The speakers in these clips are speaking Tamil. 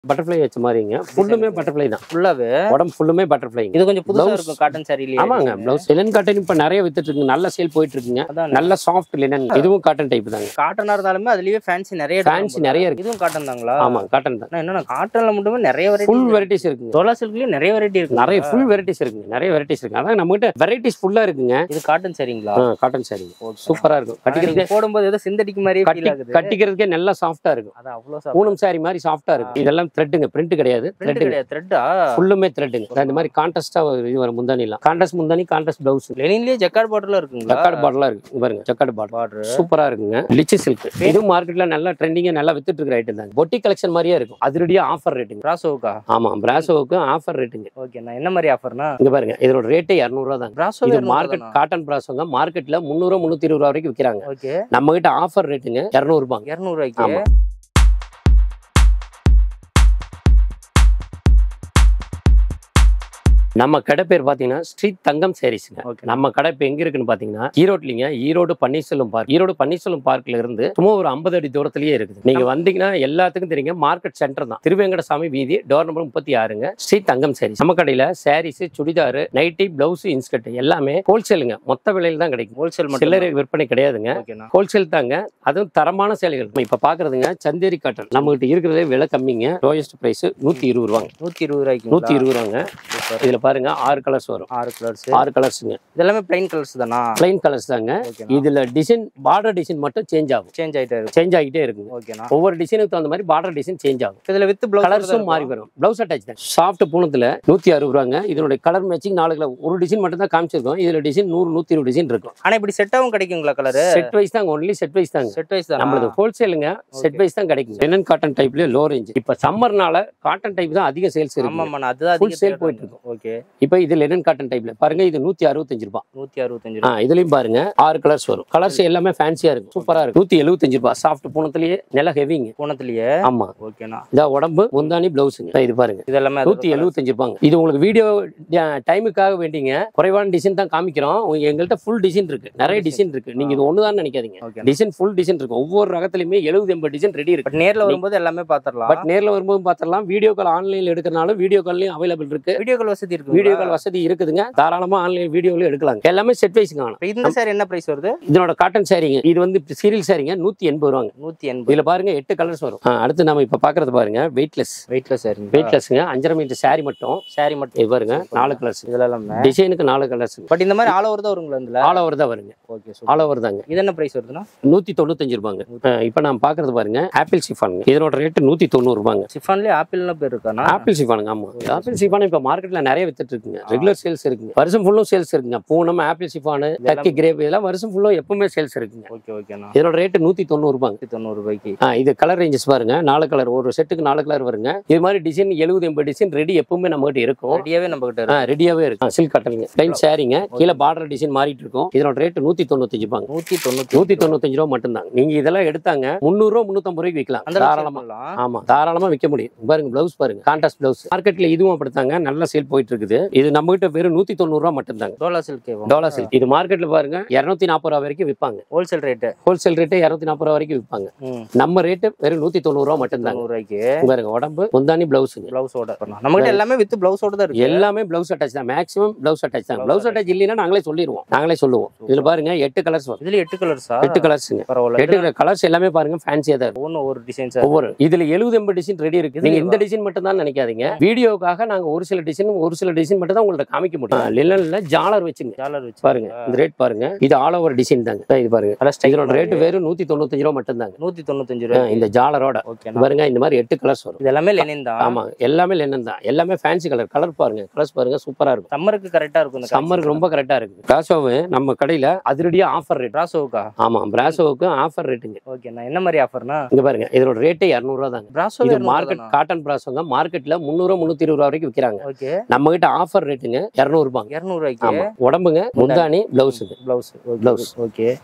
பட்டர்ஃப்ளை வச்ச மாதிரிங்க ஃபுல்லுமே பட்டர்ஃப்ளை தான் ஃபுல்லாவே உடம்பு ஃபுல்லுமே பட்டர்ஃப்ளைங்க இது கொஞ்சம் புதுசா Blouse. இருக்கும் காட்டன் சாரிலேயே ஆமாங்க பிளவுஸ் லினன் காட்டன் இப்ப நிறைய வித்துட்டு இருக்குங்க நல்ல சேல் போயிட்டு இருக்குங்க அதான் நல்ல சாஃப்ட் லினன் இதுவும் காட்டன் டைப் தாங்க காட்டனா இருந்தாலுமே அதுலயே ஃபேன்சி நிறைய எடுக்கலாம் ஃபேன்சி போல. நிறைய இருக்கு இதுவும் காட்டன் தாங்களா ஆமா காட்டன் தான் ஆனா என்னன்னா காட்டன்ல மட்டுமே நிறைய ஃபுல் வெரைட்டி வெரைட்டிஸ் இருக்குங்க டோலா சில்க்லயும் நிறைய வெரைட்டி இருக்கு நிறைய ஃபுல் வெரைட்டிஸ் இருக்குங்க நிறைய வெரைட்டிஸ் இருக்கு அதான் நம்ம கிட்ட வெரைட்டிஸ் ஃபுல்லா இருக்குங்க இது காட்டன் சரிங்களா காட்டன் சாரி சூப்பரா இருக்கும் கட்டிக்கிறதுக்கே நீங்க போடும்போது ஏதோ சிந்தடிக் மாதிரியே ஃபீல் கட்டி ஆகுது கட்டிக்கிறதுக்கே நல்லா சாஃப்டா இருக்கும் அது அவ்வளவு பூனம் சாரி மாதிரி சாஃப்டா இருக்கும் இதெல்லாம் த்ரெட்டுங்க பிரிண்ட் கிடையாது பிரிண்ட் த்ரெட்டுங்க கிடையாது த்ரெட்டா ஃபுல்லுமே த்ரெட்டுங்க இந்த மாதிரி கான்ட்ராஸ்டா இது வரும் முந்தானி எல்லாம் கான்ட்ராஸ்ட் முந்தானி கான்ட்ராஸ்ட் பிளவுஸ் லெனின்லயே ஜக்கார்ட் பார்டர்ல இருக்குங்களா ஜக்கார்டு பாட்டிலா இருக்கு இங்க பாருங்க ஜக்கார்டு பாட்டில் பார்டர் சூப்பரா இருக்குங்க லிச்சி சில்க் இதுவும் மார்க்கெட்ல நல்லா ட்ரெண்டிங்கா நல்லா வித்துட்டு இருக்கிற ஐட்டம் தாங்க பொட்டி கலெக்ஷன் மாதிரியே இருக்கும் அதிரடியா ஆஃபர் ரேட்டுங்க பிராசோவுக்கா ஆமா பிராசோவுக்கு ஆஃபர் ரேட்டுங்க ஓகே நான் என்ன மாதிரி ஆஃபர்னா இங்க பாருங்க இதோட ரேட்டே இரநூறுவா தாங்க பிராசோ இது மார்க்கெட் காட்டன் பிராசோங்க மார்க்கெட்ல முந்நூறு முந்நூத்தி இருபது ரூபா வரைக்கும் விற்கிறாங்க ஓகே நம்ம கிட்ட ஆஃபர் ரேட்டுங்க இரநூறுபாங்க இருநூறு ரூபாய்க்கு ஆமா. நம்ம கடை பேர் பாத்தீங்கன்னா ஸ்ரீ தங்கம் சாரீஸ்ங்க ஓகே நம்ம கடை இப்ப எங்க இருக்குன்னு பாத்தீங்கன்னா ஈரோட்லிங்க ஈரோடு பன்னீர்செல்வம் பார்க் ஈரோடு பன்னீர்செல்வம் பார்க்ல இருந்து சும்மா ஒரு ஐம்பது அடி தூரத்திலேயே இருக்குது நீங்க வந்தீங்கன்னா எல்லாத்துக்கும் தெரியுங்க மார்க்கெட் சென்டர் தான் திருவேங்கடசாமி வீதி டோர் நம்பர் முப்பத்தி ஆறுங்க ஸ்ரீ தங்கம் சாரீஸ் நம்ம கடையில sarees churidar nighty blouse inskirt எல்லாமே ஹோல்சேலுங்க மொத்த விலையில தான் கிடைக்கும் ஹோல்சேல் மட்டும் சில்லறை விற்பனை கிடையாதுங்க ஓகேண்ணா ஹோல்சேல் தாங்க அதுவும் தரமான சேலைகள் நம்ம இப்ப பாக்குறதுங்க சந்தேரி காட்டன் நம்ம கிட்ட இருக்கிறதே விலை கம்மிங்க லோயஸ்ட் பிரைஸ் நூத்தி இருபது ரூபாங்க நூத்தி இருபது ரூபாய்க்கு நூத்தி இருபது ரூபாங்க இதுல பாருங்க ஆறு கலர்ஸ் வரும் ஆறு கலர்ஸ் ஆறு கலர்ஸுங்க இதெல்லாமே பிளைன் கலர்ஸ் தானா பிளைன் கலர்ஸ் தாங்க ஓகேண்ணா இதுல டிசைன் பார்டர் டிசைன் மட்டும் சேஞ்ச் ஆகும் சேஞ்ச் ஆயிட்டே இருக்கு சேஞ்ச் ஆகிட்டே இருக்குங்க ஓகேண்ணா ஒவ்வொரு டிசைனுக்கு தகுந்த மாதிரி பார்டர் டிசைன் சேஞ்ச் ஆகும் இதுல வித் பிளவுஸ் கலர்ஸும் மாறி வரும் பிளவுஸ் அட்டாச் தான் சாஃப்ட் பூனத்துல நூத்தி அறுபது ரூபாங்க இதனுடைய கலர் மேட்சிங் நாலு கலர் ஒரு டிசைன் மட்டும் தான் காமிச்சிருக்கோம் இதுல டிசைன் நூறு நூத்தி இருபது டிசைன் இருக்கும் ஆனா இப்படி செட்டாவும் கிடைக்குங்களா கலர் செட் வைஸ் தாங்க ஒன்லி செட் வைஸ் தாங்க செட் வைஸ் தான் நம்மளது ஹோல்சேலுங்க செட் வைஸ் தான் கிடைக்கும் லெனன் காட்டன் டைப்ல லோ ரேஞ்ச் இப்ப சம்மர்னால காட்டன் டைப் தான் அதிக சேல்ஸ் ஆமா இருக்கு ஆமா அதுதான் Full அதிக sale போயிட்டு இருக்கும். ஓகே இப்ப இது லெனன் காட்டன் டைப்ல பாருங்க இது நூத்தி அறுபத்தஞ்சு ரூபாய் நூத்தி அறுபத்தஞ்சு ஆ இதுலயும் பாருங்க ஆறு கலர்ஸ் வரும் கலர்ஸ் எல்லாமே ஃபேன்சியா இருக்கும் சூப்பரா இருக்கும் நூத்தி எழுபத்தஞ்சு ரூபாய் சாஃப்ட் பூனத்திலேயே நில ஹெவிங்க பூனத்திலேயே ஆமா ஓகேண்ணா இந்த உடம்பு முந்தானி பிளவுஸுங்க இது பாருங்க இது எல்லாமே நூத்தி எழுபத்தஞ்சு ரூபாங்க இது உங்களுக்கு வீடியோ டைமுக்காக வேண்டிங்க குறைவான டிசைன் தான் காமிக்கிறோம் உங்க- எங்கள்கிட்ட ஃபுல் டிசைன் இருக்கு நிறைய டிசைன் இருக்கு நீங்க இது ஒண்ணுதான் நினைக்காதீங்க ஓகே டிசைன் ஃபுல் டிசைன் இருக்கு ஒவ்வொரு ரகத்துலயுமே எழுபது எண்பது டிசைன் ரெடி இருக்கு பட் நேர்ல வரும்போது எல்லாமே பாத்துறலாம் பட் நேர்ல வரும்போது பார்த்தரலாம் வீடியோ கால் ஆன்லைன்ல எடுக்கிறனாலும் வீடியோ கால்லையும் அவைலபிள் இருக்கு வீடியோ கால் வசதி இருக்கு வீடியோ கால் வசதி இருக்குதுங்க தாராளமா ஆன்லைன் வீடியோல எடுக்கலாங்க எல்லாமே செட் வைஸ்ங்க இப்ப இந்த சாரி என்ன பிரைஸ் வருது இதனோட காட்டன் சாரிங்க இது வந்து சீரியல் சாரிங்க நூத்தி எண்பது ரூபாங்க நூத்தி எண்பது இதுல பாருங்க எட்டு கலர்ஸ் வரும் ஆ, அடுத்து நம்ம இப்ப பாக்குறது பாருங்க வெயிட்லெஸ் வெயிட்ல சாரி வெயிட்லெஸ்ங்க அஞ்சரை மீட்டர் சாரி மட்டும் சாரி மட்டும் இது பாருங்க நாலு கலர்ஸ் இதுல எல்லாமே டிசைனுக்கு நாலு கலர்ஸ் பட் இந்த மாதிரி ஆல் ஓவர் தான் வருங்களா இதுல ஆல் ஓவர் தான் வருங்க ஓகே ஆல் ஓவர் தாங்க இது என்ன பிரைஸ் வருதுன்னா நூத்தி தொண்ணூத்தஞ்சு ரூபாங்க ஆ, இப்ப நான் பாக்குறது பாருங்க ஆப்பிள் சிஃபான் இதனோட ரேட்டு நூத்தி தொண்ணூறு ரூபாங்க சிஃபான்லயே ஆப்பிள்னு பேர் இருக்கானா ஆப்பிள் சிஃபானுங்க ஆமா ஆப்பிள் சிஃபான் இப்ப மார்க்கெட்ல நிறைய வித்துட்டு இருக்குங்க ரெகுலர் சேல்ஸ் இருக்குங்க வருஷம் ஃபுல்லும் சேல்ஸ் இருக்குங்க பூனம் ஆப்பிள் சிஃபானு டர்க்கி கிரேப் இதெல்லாம் வருஷம் ஃபுல்லும் எப்பவுமே சேல்ஸ் இருக்குங்க ஓகே ஓகேண்ணா இதனோட ரேட்டு நூத்தி தொண்ணூறு ரூபாங்க நூத்தி தொண்ணூறு ரூபாய்க்கு ஆ, இது கலர் ரேஞ்சஸ் பாருங்க நாலு கலர் ஒரு செட்டுக்கு நாலு கலர் வருங்க இது மாதிரி டிசைன் எழுபது எண்பது டிசைன் ரெடி எப்பவுமே நம்ம கிட்ட இருக்கும் ரெடியாவே நம்ம கிட்ட இருக்கு ரெடியாவே இருக்கு சில்க் காட்டனுங்க ப்ளைன் சாரிங்க கீழே பார்டர் டிசைன் மாறிட்டு இருக்கும் இதனோட ரேட்டு நூத்தி தொண்ணூத்தஞ்சு பாங்க நூத்தி தொண்ணூத்தி நூத்தி தொண்ணூத்தஞ்சு ரூபா மட்டும்தான் நீங்க இதெல்லாம் எடுத்தாங்க முந்நூறு ரூபா முந்நூத்தம்பது ரூபாய்க்கு விற்கலாம் அந்த தாராளமா தாராளமா ஆமா தாராளமா விற்க முடியும் பாருங்க பிளவுஸ் பாருங்க கான்ட்ராஸ்ட் பிளவுஸ் மார்க்கெட்ல இதுவும் அப்படித்தாங்க நல்ல சேல் போயிட்டு இருக்குது இது நம்ம கிட்ட வெறும் நூத்தி தொண்ணூறு ரூபா மட்டும்தாங்க டோலா சில்க் டாலர் சில்க் இது மார்க்கெட்ல பாருங்க இருநூத்தி நாற்பது ரூபா வரைக்கும் விற்பாங்க ஹோல்சேல் ரேட்டு ஹோல்சேல் ரேட்டு இருநூத்தி நாற்பது ரூபா வரைக்கும் விற்பாங்க ம் நம்ம ரேட்டு வெறும் நூத்தி தொண்ணூறு ரூபா மட்டும்தாங்க தொண்ணூறு ரூபாய்க்கு இங்க பாருங்க உடம்பு முந்தானி பிளவுஸுங்க பிளவுஸோட நம்ம கிட்ட எல்லாமே வித் பிளவுஸோட தான் இருக்கு எல்லாமே பிளவுஸ் அட்டாச் தான் மேக்ஸிமம் பிளவுஸ் அட்டாச் தான் பிளவுஸ் அட்டாச் இல்லைன்னா நாங்களே சொல்லிடுவோம் நாங்களே சொல்லுவோம் இதுல பாருங்க எட்டு கலர்ஸ் வரும் இதுல எட்டு கலர்ஸா எட்டு கலர்ஸ்ங்க பரவாயில்ல எட்டு கலர்ஸ் எல்லாமே பாருங்க ஃபேன்சியா தான் இருக்கும் ஒன்னு ஒரு டிசைன்ஸ் ஒவ்வொரு இதுல எழுபது எண்பது டிசைன் ரெடி இருக்கு நீங்க இந்த டிசைன் மட்டும் தான் நினைக்காதீங்க வீடியோக்காக நாங்க ஒரு சில டிசைன் ஒரு சில டிசைன் மட்டும் தான் உங்கள்ட்ட காமிக்க முடியும் லிலன்ல ஜாலர் வச்சுங்க டாலர் வச்சு பாருங்க இந்த ரேட் பாருங்க இது ஆல் ஓவர் டிசைன் தாங்க இதான் இது பாருங்க நல்லா இதனோட ரேட் வெறும் நூத்தி தொண்ணூத்தஞ்சு ரூபா மட்டும் தாங்க நூத்தி தொண்ணூத்தஞ்சு ரூபாய் இந்த ஜாலரோட ஓகேண்ணா பாருங்க இந்த மாதிரி எட்டு கலர்ஸ் வரும் இது எல்லாமே லெனின் தான் ஆமா எல்லாமே லெனன் தான் எல்லாமே ஃபேன்சி கலர் கலர் பாருங்க கலர்ஸ் பாருங்க சூப்பரா இருக்கும் சம்மருக்கு கரெக்டா இருக்கும் இந்த சம்மருக்கு ரொம்ப கரெக்டா இருக்கு பிராசோவு நம்ம கடையில அதிரடியா ஆஃபர் ரேட் பிராசோவுக்கா ஆமா பிராசோவுக்கு ஆஃபர் ரேட்டுங்க ஓகேண்ணா என்ன மாதிரி ஆஃபர்னா இங்க பாருங்க இதோட ரேட்டே இரநூறுவா தாங்க பிராசோ இது மார்க்கெட் காட்டன் பிராசோங்க மார்க்கெட்ல முந்நூறு முந்நூத்தி இருபது ரூபா வரைக்கும் விற்கிறாங்க ஓகே நம்ம கிட்ட ஆஃபர் ரேட்டுங்க இரநூறுபாங்க இருநூறு ரூபாய்க்கு ஆமா உடம்புங்க முந்தானி பிளவுஸுங்க பிளவுஸ் Blouse. ஓகே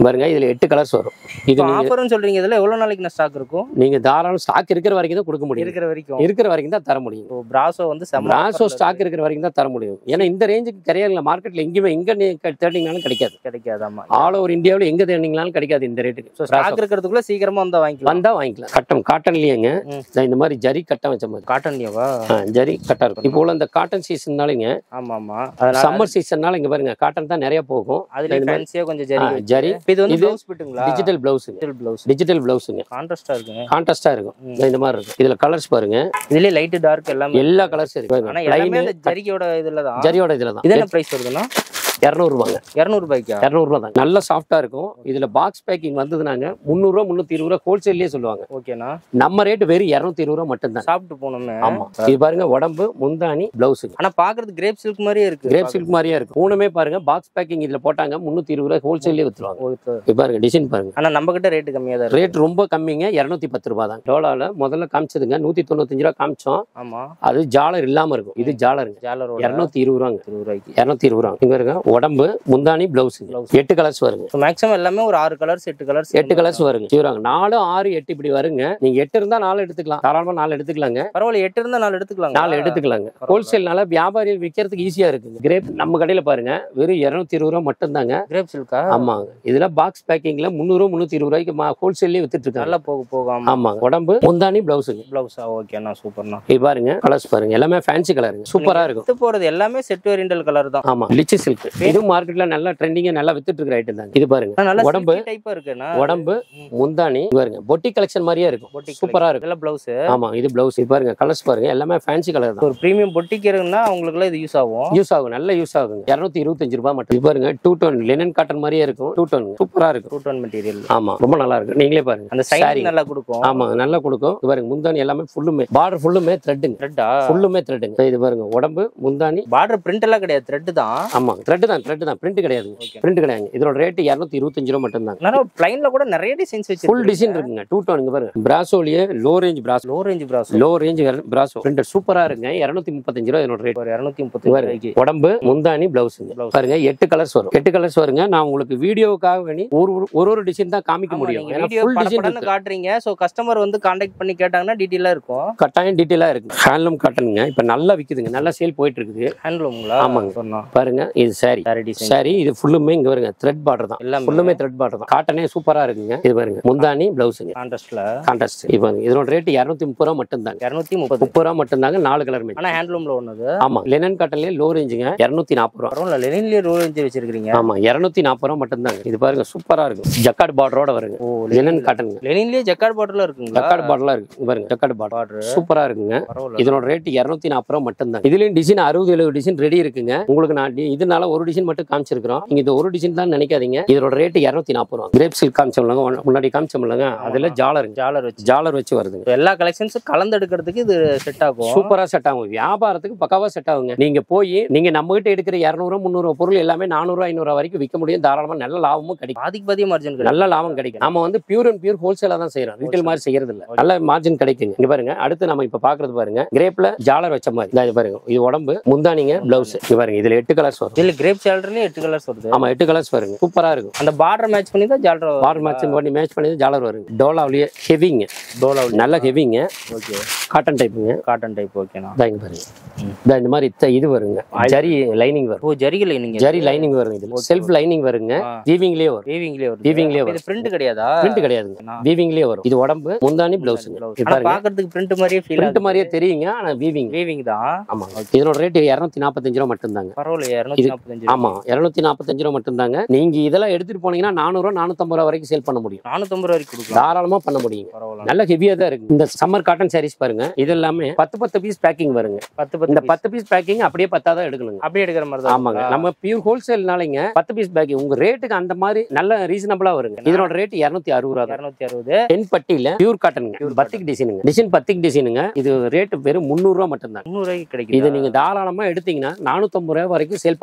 பாருங்க இதுல எட்டு கலர்ஸ் வரும் இது இப்போ நீங்க ஆஃபர்னு சொல்றீங்க இதுல எவ்வளவு நாளைக்கு நான் ஸ்டாக் இருக்கும் நீங்க தாராளம் ஸ்டாக் இருக்கிற வரைக்கும் தான் கொடுக்க முடியும் இருக்கிற வரைக்கும் இருக்கிற வரைக்கும் தான் தர முடியும் இப்போ பிராசோ வந்து செம்ம பிராசோ offer ல ஸ்டாக் இருக்கிற வரைக்கும் தான் தர முடியும் ஏன்னா இந்த ரேஞ்சுக்கு கிடையாது மார்க்கெட்ல எங்கேயுமே எங்க நீங்க தேடிங்கனாலும் கிடைக்காது கிடைக்காதாமா ஆல் ஓவர் இந்தியாவில் எங்க தேடிங்கனாலும் கிடைக்காது இந்த ரேட்டுக்கு ஸோ ஸ்டாக் இருக்கிறதுக்குள்ள சீக்கிரமா வந்து வாங்கிக்கலாம் வந்தா வாங்கிக்கலாம் கட்டம் காட்டன்லயேங்க ம். நான் இந்த மாதிரி ஜரி கட்டம் வச்ச மாதிரி காட்டன்லயாவா ஆ, ஜரி கட்டா இருக்கும் இப்போ உள்ள இந்த காட்டன் சீசன்னாலங்க ஆமா ஆமா அதனால சம்மர் சீசன்னால இங்க பாருங்க காட்டன் தான் நிறைய போகும் அதுல இந்த மாதிரி- ஃபேன்சியா கொஞ்சம் ஜரி ஆ, வச்சு. ஜரி. இப்போ இது வந்து இது ப்ளவுஸ் பிட்டுங்களா டிஜிட்டல் பிளவுஸுங்க டிஜிட்டல் ப்ளவுஸ் டிஜிட்டல் பிளவுஸுங்க கான்ட்ராஸ்டா இருக்குங்க கான்ட்ராஸ்டா இருக்கும் ம். இந்த மாதிரி இருக்கும் இதுல கலர்ஸ் பாருங்க இதுலயே லைட் டார்க் எல்லாமே எல்லா கலர்ஸ் இருக்கு ஆனா பாருங்க. எல்லாமே plain, அந்த ஜரிகையோட இதுல தான் ஜரியோட இதுல தான் இது என்ன பிரைஸ் வருதுன்னா இரநூறுபாங்க இரநூறு ரூபாய்க்கா இரநூறுபா தான் நல்ல சாஃப்டா இருக்கும் இதுல பாக்ஸ் பேக்கிங் வந்ததுனாங்க முந்நூறுரூவா முந்நூத்தி இருபது ரூபா ஹோல்சேல்லயே சொல்லுவாங்க ஓகேண்ணா நம்ம ரேட் வெறும் இரநூத்தி இருபது ரூபா மட்டும்தான் சாப்பிட்டு போனோமே ஆமா இது பாருங்க உடம்பு முந்தானி பிளவுஸுங்க ஆனா பாக்குறது கிரேப் சில்க் மாதிரியே இருக்கு கிரேப் சில்க் மாதிரியே இருக்கும் மூணுமே பாருங்க பாக்ஸ் பேக்கிங் இதுல போட்டாங்க முந்நூத்தி இருபது ரூபாய் ஹோல்சேல்லே வித்துருவாங்க பாக்குறது. இது பாருங்க டிசைன் பாருங்க ஆனா நம்ம கிட்ட ரேட்டு கம்மியா தான் இருக்கு ரேட் ரொம்ப கம்மிங்க இரநூத்தி பத்து ரூபா தான் டோலால முதல்ல காமிச்சதுங்க நூத்தி தொண்ணூத்தஞ்சு ரூபா காமிச்சோம் ஆமா அது ஜாலர் இல்லாம இருக்கும் இது ஜாலருங்க ஜாலரோட இரநூத்தி இருபது ரூபாங்க இருபது ரூபாய்க்கு இரநூத்தி இருபது ரூபா இங்க பாருங்க உடம்பு முந்தானி பிளவுஸ் Blouse. எட்டு கலர்ஸ் வருங்க ஸோ மேக்ஸிமம் எல்லாமே ஒரு ஆறு கலர்ஸ் எட்டு கலர்ஸ் எட்டு கலர்ஸ் வருங்க சிவராங்க நாலு ஆறு எட்டு இப்படி வருங்க நீங்க எட்டு இருந்தா நாலு எடுத்துக்கலாம் தாராளமா நாலு எடுத்துக்கலாங்க பரவாயில்ல எட்டு இருந்தா நாலு எடுத்துக்கலாம் நாலு எடுத்துக்கலாங்க ஹோல்சேல்னால வியாபாரிகள் விற்கிறதுக்கு ஈஸியா இருக்குங்க கிரேப் நம்ம கடையில பாருங்க வெறும் இருநூத்தி இருபது ரூபா மட்டும்தாங்க கிரேப் சில்கா ஆமாங்க இதுல பாக்ஸ் பேக்கிங்ல முந்நூறு முந்நூத்தி இருபது ரூபாய்க்கு ஹோல்சேல்லே வித்துட்டு இருக்காங்க நல்லா போக போகாம ஆமாங்க உடம்பு முந்தானி பிளவுஸுங்க பிளவுஸா ஓகேண்ணா சூப்பர்ண்ணா இது பாருங்க கலர்ஸ் பாருங்க எல்லாமே ஃபேன்சி கலருங்க சூப்பரா இருக்கும் வித்து போறது எல்லாமே செட் வேரியண்டல் கலர் தான் ஆமா லிச்சி சில்க் இது மார்க்கெட்ல நல்லா ட்ரெண்டிங்கா நல்லா வித்துட்டு இருக்கிற ஐட்டம் தாங்க இது பாருங்க ஆனா நல்லா உடம்பு. டைப்பா இருக்குண்ணா உடம்பு ம். முந்தானி இது பாருங்க பொட்டி கலெக்ஷன் மாதிரியே இருக்கும் Boutique சூப்பரா இருக்கும் இதெல்லாம் பிளவுஸ் ஆமா இது பிளவுஸ் இது பாருங்க கலர்ஸ் பாருங்க எல்லாமே ஃபேன்சி கலர் தான் ஒரு ப்ரீமியம் பொட்டிக்கிறதுனா அவங்களுக்குலாம் இது யூஸ் ஆகும் யூஸ் ஆகும் நல்ல யூஸ் ஆகுங்க இருநூத்தி இருபத்தஞ்சு ரூபாய் மட்டும் இது பாருங்க டூ டோன் லினன் காட்டன் மாதிரியே இருக்கும் டூ டோன் சூப்பரா இருக்கும் டூ டோன் மெட்டீரியல் ஆமா ரொம்ப நல்லா இருக்கும் நீங்களே பாருங்க அந்த Saree. சைனிங் நல்லா கொடுக்கும் ஆமா நல்லா கொடுக்கும் இது பாருங்க முந்தானி எல்லாமே ஃபுல்லுமே பார்டர் ஃபுல்லுமே த்ரெட்டுங்க த்ரெட்டா ஃபுல்லுமே த்ரெட்டுங்க இது பாருங்க உடம்பு முந்தானி பார்டர் பிரிண்ட் எல்லாம் கிடையாது த்ரெட் தான் ஆமா த்ரெட் தான் த்ரெட் தான் பிரிண்ட் கிடையாது ஓகே பிரிண்ட் கிடையாது இதோட ரேட் இருநூத்தி இருபத்தஞ்சு ரூபா மட்டும் தான் அதனால பிளைன்ல கூட நிறைய டிசைன்ஸ் வச்சு ஃபுல் டிசைன் இருக்குங்க டூ டோன் இங்க பாருங்க பிராசோலயே லோ ரேஞ்ச் பிராசோ லோ ரேஞ்ச் பிராஸ் லோ ரேஞ்ச் பிராசோ பிரிண்டர் சூப்பரா இருக்குங்க இருநூத்தி முப்பத்தஞ்சு ரூபா இதோட ரேட் ஒரு இரநூத்தி முப்பத்தி ரூபாய்க்கு உடம்பு முந்தானி பிளவுஸுங்க Blouse. பாருங்க எட்டு கலர்ஸ் வரும் எட்டு கலர்ஸ் வருங்க நான் உங்களுக்கு வீடியோவுக்காக வேணி ஒரு ஒரு- ஒரு ஒரு டிசைன் தான் காமிக்க முடியும் நீங்க ஏன்னா வீடியோ ஃபுல் டிசைன் படப்படன்னு காட்டுறீங்க சோ கஸ்டமர் வந்து கான்டாக்ட் பண்ணி கேட்டாங்கன்னா டீட்டெயிலா இருக்கும் கட்டாயம் டீட்டெயிலா இருக்கு ஹேண்ட்லூம் காட்டனுங்க இப்ப நல்லா விக்குதுங்க நல்லா சேல் போயிட்டு இருக்குது ஹேண்ட்லூம்ங்களா ஆமாங்க. சொன்னா பாருங்க இது சாரி சாரி டிசைன் சாரி இது ஃபுல்லுமே இங்க வருங்க த்ரெட் பார்டர் தான் எல்லாமே ஃபுல்லுமே த்ரெட் பார்டர் தான் காட்டனே சூப்பரா இருக்குங்க இது பாருங்க முந்தானி பிளவுஸுங்க கான்ட்ராஸ்ட்ல கான்ட்ராஸ்ட் இது பாருங்க இதோட ரேட் இருநூத்தி முப்பது ரூபா மட்டும் தாங்க இரநூத்தி முப்பது முப்பது ரூபா மட்டும் தாங்க நாலு கலர் மேட் ஆனா ஹேண்ட்லூம்ல ஒண்ணுது ஆமா லெனன் காட்டன்லயே லோ ரேஞ்சுங்க இருநூத்தி நாற்பது ரூபா பரவாயில்ல லெனின்லயே ரோ ரேஞ்ச் வச்சிருக்கீங்க ஆமா இருநூத்தி நாற்பது ரூபா மட்டும் தாங்க இது பாருங்க சூப்பரா இருக்கும் ஜக்கார்ட் பார்டரோட வருங்க ஓ லெனன் காட்டனுங்க லெனின்லயே ஜக்கார்ட் பார்டர்ல இருக்குங்களா ஜக்கார்ட் பார்டர்லாம் இருக்கு இங்க பாருங்க ஜக்கார்ட் பார்டர் பார்டர் சூப்பரா இருக்குங்க பரவாயில்ல இதனோட ரேட் இருநூத்தி நாற்பது ரூபா மட்டும் தான் இதுலயும் டிசைன் அறுபது எழுபது டிசைன் ரெடி இருக்குங்க உங்களுக்கு நான் டி- இதனால ஒரு டிசைன் மட்டும் காமிச்சிருக்கிறோம் நீங்க இந்த ஒரு டிசைன் தான் நினைக்காதீங்க இதோட ரேட் இருநூத்தி நாற்பது ரூபா கிரேப் சில்க் காமிச்சோம்லங்க முன்னாடி காமிச்சோம்லங்க அதுல ஜாலருங்க ஜாலர் வச்சு ஜாலர் வச்சு வருதுங்க So, எல்லா கலெக்ஷன்ஸும் கலந்து எடுக்கிறதுக்கு இது செட் ஆகும் சூப்பரா செட் ஆகும் வியாபாரத்துக்கு பக்காவா செட் ஆகுங்க நீங்க போய் நீங்க நம்ம கிட்ட எடுக்கிற இரநூறு முந்நூறு பொருள் எல்லாமே நானூறு ஐநூறு வரைக்கும் விற்க முடியும் தாராளமா நல்ல லாபமும் கிடைக்கும் பாதிக்கு பாதிய மார்ஜின் கிடைக்கும் நல்ல லாபம் கிடைக்கும் நம்ம வந்து பியூர் அண்ட் பியூர் ஹோல்சேலா தான் செய்யறோம் ரீட்டைல் மாதிரி செய்யறது இல்ல நல்ல மார்ஜின் கிடைக்குங்க இங்க பாருங்க அடுத்து நம்ம இப்ப பாக்குறது பாருங்க கிரேப்ல ஜாலர் வச்ச மாதிரி இந்தா இது பாருங்க இது உடம்பு முந்தானிங்க பிளவுஸ் இங்க பாருங்க இதுல எட்டு கலர்ஸ் வரும் இதுல கிரேப் சேலர்லயே எட்டு கலர்ஸ் வருது ஆமா எட்டு கலர்ஸ் வருங்க சூப்பரா இருக்கும் அந்த பார்டர் மேட்ச் பண்ணி தான் ஜாலர் பார் மேட்ச் பண்ணி மேட்ச் பண்ணி ஜாலர் வருங்க டோலாவிலேயே ஹெவிங்க டோலா நல்ல ஹெவிங்க ஓகே காட்டன் டைப்புங்க காட்டன் டைப் ஓகேண்ணா இந்தா இங்க பாருங்க ம். இந்தா இந்த மாதிரி இத்த- இது வருங்க ஜரி லைனிங் வரும் ஓ ஜரிகை நீங்க ஜரி லைனிங் வருங்க இதுல செல்ஃப் லைனிங் வருங்க வீவிங்லயே வரும் வீவிங்லயே வருது வீவிங்லயே அப்ப வரும் இது பிரிண்ட் கிடையாதா பிரிண்ட் கிடையாதுங்க ஆ. வீவிங்லயே வரும் இது உடம்பு முந்தானி பிளவுஸுங்க Blouse. இது ஆனா பாருங்க பாக்குறதுக்கு பிரிண்ட் மாதிரியே ஃபீல் பிரிண்ட் மாதிரியே தெரியுங்க ஆனா வீவிங் வீவிங் தான் ஆமா இதனோட ரேட் இருநூத்தி நாற்பத்தஞ்சு ரூபா மட்டும்தாங்க பரவாயில்ல இருநூத்தி நாற்பத்தஞ்சு ஆமா இருநூத்தி நாற்பத்தஞ்சு ரூபா மட்டும்தாங்க நீங்க இதெல்லாம் எடுத்துட்டு போனீங்கன்னா நானூறு ரூபா நானூத்தம்பது ரூபா வரைக்கும் சேல் பண்ண முடியும் நானூத்தம்பது ரூபாய்க்கு கொடுக்கலாம் தாராளமா பண்ண முடியுங்க பரவாயில்ல நல்ல ஹெவியா தான் இருக்கு இந்த சம்மர் காட்டன் சாரீஸ் பாருங்க இது எல்லாமே பத்து பத்து பீஸ் பேக்கிங் வருங்க பத்து பத்து இந்த piece. பத்து பீஸ் பேக்கிங் அப்படியே பத்தாதான் எடுக்கணுங்க அப்படியே எடுக்கிற மாதிரி தான் ஆமாங்க நம்ம பியூர் ஹோல்சேல்னாலங்க பத்து பீஸ் பேக்கிங் உங்க ரேட்டுக்கு அந்த மாதிரி நல்ல ரீசனபிளா வருங்க இதனோட ரேட் இருநூத்தி அறுபது ரூபா தான் இருநூத்தி அறுபது தென் பட்டியில பியூர் காட்டனுங்க பத்திக் டிசைனுங்க டிசைன் பத்திக் டிசைனுங்க இது ரேட் வெறும் முந்நூறு ரூபா மட்டும்தான் முந்நூறு ரூபாய்க்கு கிடைக்குது இது நீங்க தாராளமா எடுத்தீங்கன்னா நானூத்தம்பது ரூபாய் வரைக்கும் சேல் பண்ண முடியும்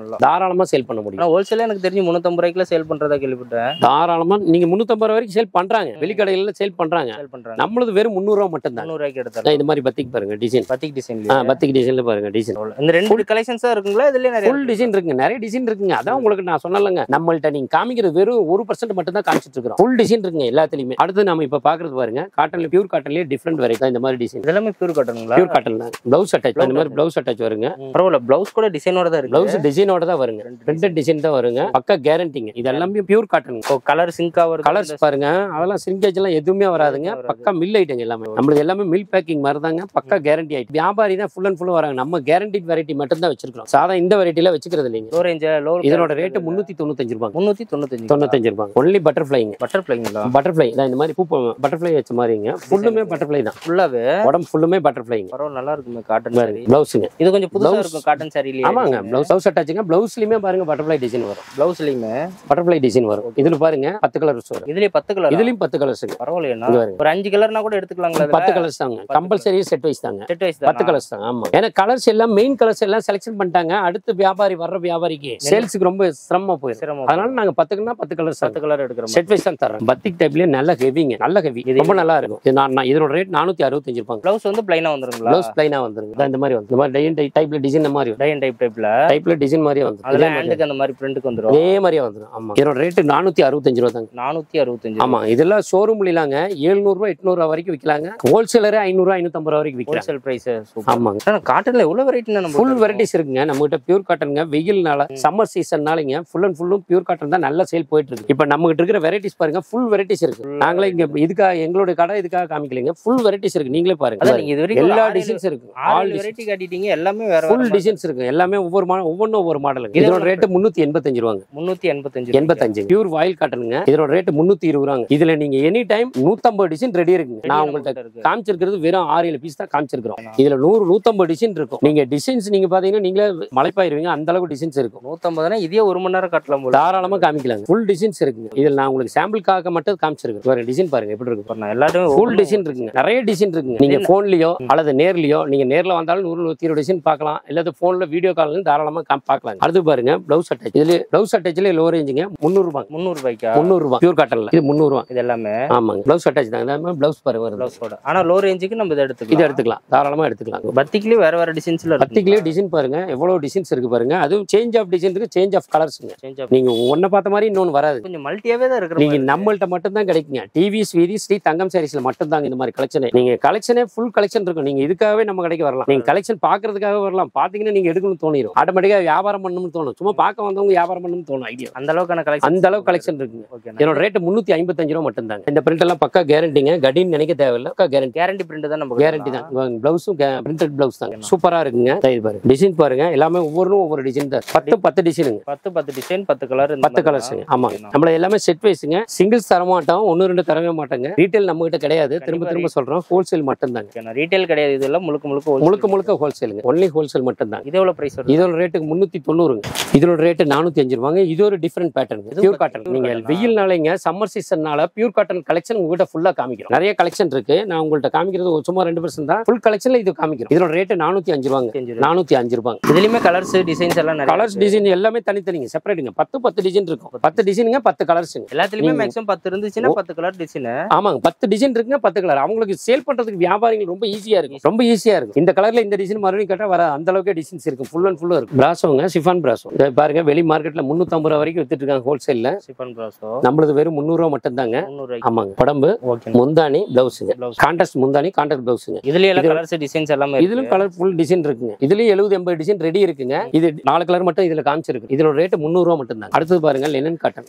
பண்ணலாம் தாராளமா சேல் பண்ண முடியும் ஆனா ஹோல்சேல எனக்கு தெரிஞ்சு முந்நூத்தம்பது ரூபாய்க்குல சேல் பண்றதா கேள்விப்பட்டேன் தாராளமா நீங்க முன்னூத்தம்பது ரூபா வரைக்கும் சேல் பண்றாங்க வெளிக்கடையில சேல் பண்றாங்க சேல் பண்றாங்க நம்மளது வெறும் முந்நூறு ரூபா மட்டும் தான் முந்நூறு ரூபாய்க்கு எடுத்தாரு இந்த மாதிரி பத்திக்கு பாருங்க டிசைன் பத்திக் ஆ டிசைன்ல பத்திக்கு டிசைன்ல பாருங்க டிசைன் இந்த ரெண்டு கலெக்ஷன்ஸ் தான் இருக்குங்களா இதுலயே நிறைய ஃபுல் டிசைன் இருக்குங்க நிறைய டிசைன் இருக்குங்க அதான் உங்களுக்கு நான் சொன்னலங்க நம்மள்ட்ட நீங்க காமிக்கிறது வெறும் ஒரு பர்சன்ட் மட்டும் தான் காமிச்சிட்டு இருக்கிறோம் ஃபுல் டிசைன் இருக்குங்க எல்லாத்துலயுமே அடுத்து நம்ம இப்ப பாக்குறது பாருங்க காட்டன்ல பியூர் காட்டன்லயே டிஃப்ரெண்ட் வரைக்கும் இந்த மாதிரி டிசைன் இதெல்லாமே பியூர் காட்டனுங்களா பியூர் காட்டன் தான் பிளவுஸ் அட்டாச் இந்த மாதிரி பிளவுஸ் அட்டாச் வருங்க பரவாயில்ல பிளவுஸ் கூட டிசைனோட தான் இருக்கு பிளவுஸ் டிசைனோட தான் வருங்க பிரிண்டட் டிசைன் தான் வருங்க பக்கா கேரண்டிங்க இது எல்லாமே பியூர் காட்டன் கலர் சிங்க் ஆகுறது கலர்ஸ் பாருங்க அதெல்லாம் சிங்கேஜ் எல்லாம் எதுவுமே வராதுங்க வராது. பக்கா மில் ஐட்டங்க எல்லாமே நம்மளுக்கு எல்லாமே மில் பேக்கிங் மாதிரி தாங்க பக்கா கேரண்டி ஐட்டம் வியாபாரி தான் ஃபுல் அண்ட் ஃபுல் வராங்க நம்ம கேரண்டி வெரைட்டி மட்டும் தான் வச்சிருக்கோம் சாதா இந்த வெரைட்டில வச்சுக்கிறது இல்லைங்க லோ ரேஞ்ச் லோ இதனோட ரேட்டு முன்னூத்தி தொண்ணூத்தஞ்சு ரூபாங்க முன்னூத்தி தொண்ணூத்தஞ்சு தொண்ணூத்தஞ்சு ரூபாங்க ஒன்லி பட்டர்ஃபிளைங்க பட்டர்ஃபிளைங்களா பட்டர்ஃபிளை தான் இந்த மாதிரி பூ பட்டர்ஃபிளை வச்ச மாதிரிங்க ஃபுல்லுமே பட்டர்ஃபிளை தான் ஃபுல்லாவே உடம்பு ஃபுல்லுமே பட்டர்ஃபிளைங்க பரவாயில்ல நல்லா இருக்குமே காட்டன் சாரி பிளவுஸுங்க இது கொஞ்சம் புதுசா Blouse. இருக்கும் காட்டன் சாரிலேயே ஆமாங்க பிளவுஸ் பிளவுஸ் அட்டாச்சுங்க பிளவுஸ்லயுமே பாருங்க பட்டர்ஃபிளை டிசைன் வரும் பிளவுஸ்லயுமே பட்டர்ஃபிளை டிசைன் வரும் இதுல பாருங்க பத்து கலர்ஸ் வரும் இதுலயே பத்து கலர் இதுலயும் பத்து கலர்ஸுங்க பரவாயில்லையா இது பாருங்க ஒரு அஞ்சு கலர்னா கூட எடுத்துக்கலாங்களா பத்து கலர்ஸ் தாங்க கம்பல்சரி செட் வைஸ் தாங்க செட் வைஸ் பத்து கலர்ஸ் தான் ஆமா ஏன்னா கலர்ஸ் எல்லாம் மெயின் கலர்ஸ் எல்லாம் செலக்ஷன் பண்ணிட்டாங்க அடுத்து வியாபாரி வர்ற வியாபாரிக்கு சேல்ஸுக்கு ரொம்ப சிரமமா போயிடும் சிரமம் அதனால நாங்க பத்துக்குன்னா பத்து கலர்ஸ் பத்து கலர் எடுக்கிறோம் செட் வைஸ் தான் தரோம் பத்திக் டைப்லயே நல்ல ஹெவிங்க நல்ல ஹெவி இது ரொம்ப நல்லா இருக்கும் இது நான் நான் இதோட ரேட் நானூத்தி அறுபத்தஞ்சு ரூபாங்க பிளவுஸ் வந்து பிளைனா வந்துருங்களா ப்ளவுஸ் பிளைனா வந்துருங்க இதான் இந்த மாதிரி வந்து இந்த மாதிரி டைன் டைப்ல டிசைன் இந்த மாதிரி டைன் டைப் டைப்ல டைப்ல டிசைன் மாதிரியே வந்து அதுல ஹேண்டுக்கு அந்த மாதிரி பிரிண்ட்டுக்கு வந்துரும் இதே மாதிரியே வந்துடும் ஆமா இதோட ரேட்டு நானூத்தி அறுபத்தஞ்சு ரூபா தாங்க நானூத்தி அறுபத்தஞ்சு ஆமா இதெல்லாம் ஷோரூம்ல இல்லாங்க எழுநூறு ரூபாய் எட்நூறு ரூபா வரைக்கும் விற்கலாங்க ஹோல்சேலரே ஐநூறு ரூபாய் ஐநூத்தம்பது ரூபா வரைக்கும் விற்கிறாங்க ஹோல்சேல் பிரைஸ் சூப்பர் ஆமாங்க ஆனா காட்டன்ல எவ்வளவு வெரைட்டி நம்ம ஃபுல் வெரைட்டிஸ் இருக்குங்க நம்ம கிட்ட பியூர் காட்டனுங்க வெயில்னால சம்மர் சீசன்னாலங்க ஃபுல் அண்ட் ஃபுல்லும் பியூர் காட்டன் தான் நல்ல சேல் போயிட்டு இருக்கு இப்போ நம்ம கிட்ட இருக்கிற வெரைட்டிஸ் பாருங்க ஃபுல் வெரைட்டிஸ் இருக்கு நாங்களே இங்க இதுக்காக எங்களுடைய கடை இதுக்காக காமிக்கலைங்க ஃபுல் வெரைட்டிஸ் இருக்கு நீங்களே பாருங்க அதான் நீங்க இது வரைக்கும் எல்லா ஒரு ஆறு டிசைன்ஸ் இருக்கு ஆறு ஆல் வெரைட்டி காட்டிட்டீங்க எல்லாமே வேற ஃபுல் டிசைன்ஸ் இருக்கு எல்லாமே ஒவ்வொரு மா ஒவ்வொன்றும் ஒவ்வொரு மாடலுங்க இது இதோட ரேட்டு முந்நூத்தி எண்பத்தஞ்சு ரூபாங்க முன்னூத்தி எண்பத்தஞ்சு எண்பத்தஞ்சு பியூர் வாயில் காட்டனுங்க இதோட ரேட்டு முந்நூத்தி இருபது ரூபாங்க இதுல நீங்க எனி டைம் நூத்தம்பது டிசைன் ரெடி இருக்குங்க நான் உங்கள்ட்ட இருக்கு காமிச்சிருக்கிறது வெறும் ஆறு ஏழு பீஸ் தான் காமிச்சிருக்கிறோம் இதுல நூறு நூத்தம்பது டிசைன் இருக்கும் நீங்க டிசைன்ஸ் நீங்க பாத்தீங்கன்னா நீங்களே மலைப்பாயிருவீங்க அந்த அளவுக்கு டிசைன்ஸ் இருக்கும் நூத்தம்பதுனா இதே ஒரு மணி நேரம் காட்டலாம் போல தாராளமா காமிக்கலாங்க ஃபுல் டிசைன்ஸ் இருக்குங்க இதுல நான் உங்களுக்கு சாம்பிளுக்காக மட்டும் காமிச்சிருக்கேன் பாருங்க டிசைன் பாருங்க எப்படி இருக்கு நான் எல்லாரும் ஃபுல் டிசைன் இருக்குங்க நிறைய டிசைன் இருக்குங்க நீங்க போன்லயோ அல்லது நேர்லயோ நீங்க நேர்ல வந்தாலும் நூறு நூத்தி இருபது டிசைன் பார்க்கலாம் இல்லாத போன்ல வீடியோ கால் தாராளமா காம்- பார்க்கலாம் அடுத்து பாருங்க பிளவுஸ் அட்டாச் இதுல பிளவுஸ் அட்டாச்ல லோ ரேஞ்சுங்க முந்நூறு ரூபாங்க முந்நூறு ரூபாய்க்கா முந்நூறு ரூபாய் பியூர் காட்டன்ல இது முந்நூறு ரூபாய் இது எல்லாமே ஆமாங்க பிளவுஸ் அட்டாச் தான் பிளவுஸ் பாருங்க வருது பிளவுஸோட ஆனா லோ ரேஞ்சுக்கு நம்ம இதை இது எடுத்துக்கலாம் எடுத்துக்கலாம் தாராளமா எடுத்துக்கலாம் பத்திக்குலயே வேற வேற டிசைன்ஸ்ல இருக்கு பத்திக்கிலேயே டிசைன் பாருங்க எவ்வளவு டிசைன்ஸ் இருக்கு பாருங்க அதுவும் சேஞ்ச் ஆஃப் டிசைன் இருக்கு சேஞ்ச் ஆஃப் கலர்ஸ்ங்க சேஞ்ச் ஆஃப் நீங்க ஒன்ன பார்த்த மாதிரி இன்னொன்னு வராது கொஞ்சம் மல்டியாவே தான் இருக்கிற நீங்க மாதிரி நம்மள்ட்ட மட்டும் தான் கிடைக்குங்க டிவிஸ் வீதி ஸ்ரீ தங்கம் சாரீஸ்ல மட்டும் தாங்க இந்த மாதிரி கலெக்ஷன் நீங்க கலெக்ஷனே ஃபுல் கலெக்ஷன் இருக்கும் நீங்க இதுக்காகவே நம்ம கடைக்கு வரலாம் நீங்க கலெக்ஷன் பாக்குறதுக்காக வரலாம் பாத்தீங்கன்னா நீங்க எடுக்கணும்னு தோணிடும் ஆட்டோமேட்டிக்கா வியாபாரம் பண்ணணும்னு தோணும் சும்மா பார்க்க வந்தவங்க வியாபாரம் பண்ணணும்னு தோணும் ஐடியா அந்த அளவுக்கான கலெக்ஷன் அந்த அளவுக்கு கலெக்ஷன் இருக்குங்க ஓகே என்னோட ரேட்டு முன்னூத்தி ஐம்பத்தஞ்சு ரூபா மட்டும் தாங்க இந்த பிரிண்ட் எல்லாம் பக்கா கேரண்டிங்க கடின்னு நினைக்க தேவையில்ல பக்கா கேரண்டி கேரண்டி பிரிண்ட் தான் நம்ம கேரண்டி தான் பிளவுஸும் பிரிண்டட் பிளவுஸ் தாங்க சூப்பரா இருக்குங்க இது பாருங்க டிசைன் பாருங்க எல்லாமே ஒவ்வொன்றும் ஒவ்வொரு டிசைன் தான் பத்து பத்து டிசைனுங்க பத்து பத்து டிசைன் பத்து கலர் பத்து கலர்ஸுங்க ஆமாங்க நம்மள எல்லாமே செட் வைஸுங்க சிங்கிள்ஸ் தர மாட்டோம் ஒன்னு ரெண்டு தரவே மாட்டாங்க ரீட்டைல் நம்ம கிட்ட கிடையாது திரும்ப திரும்ப சொல்றோம் ஹோல்சேல் மட்டும் தாங்க ரீட்டைல் கிடையாது இதெல்லாம் முழுக்க முழுக்க wholesale. முழுக்க முழுக்க ஹோல்சேலுங்க ஒன்லி ஹோல்சேல் மட்டும் தாங்க இது எவ்வளவு பிரைஸ் வருது இதோட ரேட்டுக்கு முன்னூத்தி தொண்ணூறுங்க இதோட ரேட்டு நானூத்தி அஞ்சு ரூபாங்க இது ஒரு டிஃபரெண்ட் பேட்டர்ன் இது பியூர் பத்து- காட்டன் pure நீங்க cotton ஆ? வெயில் நாளைங்க சம்மர் சீசன்னால பியூர் காட்டன் கலெக்ஷன் உங்ககிட்ட ஃபுல்லா காமிக்கிறோம் நிறைய கலெக்ஷன் இருக்கு நான் உங்கள்ட்ட காமிக்கிறது ஒரு சும்மா ரெண்டு பர்சன்ட் தான் ஃபுல் கலெக்ஷன்ல இது காமிக்கிறோம் இதோட ரேட்டு நானூத்தி அஞ்சு ரூபாங்க செஞ்சு இருக்கு. நானூத்தி அஞ்சு ரூபாங்க இதுலயுமே கலர்ஸ் டிசைன்ஸ் எல்லாம் நிறைய கலர்ஸ் டிசைன் எல்லாமே தனித்தனிங்க செப்பரேட்டுங்க பத்து பத்து டிசைன் இருக்கும் பத்து டிசைனுங்க பத்து கலர்ஸுங்க எல்லாத்துலயுமே நீங்க- மேக்ஸிமம் பத்து இருந்துச்சுன்னா பத்து கலர் டிசைன் ஆமாங்க பத்து டிசைன் இருக்குங்க பத்து கலர் அவங்களுக்கு சேல் பண்றதுக்கு வியாபாரிகள் ரொம்ப ஈஸியா இருக்கும் ரொம்ப ஈஸியா இருக்கும் இந்த கலர்ல இந்த டிசைன் மறுபடியும் கேட்டா வர அந்த அளவுக்கு டிசைன்ஸ் இருக்கும் ஃபுல் அண்ட் ஃபுல்லா இருக்கும் பிராசோங்க சிஃபான் பிராசோ இதை பாருங்க வெளி மார்க்கெட்ல முன்னூத்தம்பது ரூபா வரைக்கும் வித்துட்டு இருக்காங்க ஹோல்சேல்ல சிஃபன் ப்ராஸோ நம்மளது வெறும் முந்நூறு ரூபா மட்டும் தாங்க முந்நூறு ஆமாங்க உடம்பு ஓகே முந்தானி பிளவுஸுங்க பிளவுஸ் கான்ட்ராஸ்ட் முந்தானி கான்ட்ராஸ்ட் பிளவுஸுங்க இதுல எல்லாம் கலர்ஸ் டிசைன்ஸ் எல்லாமே இருக்கு. இதுலயும் கலர் ஃபுல் டிசைன் இருக்குங்க இதுலயும் எழுபது எண்பது டிசைன் ரெடி இருக்குங்க இது நாலு கலர் மட்டும் இதுல காமிச்சிருக்கு இதோட ரேட்டு முந்நூறு ரூபா மட்டும் தான் அடுத்தது பாருங்க லெனன் காட்டன்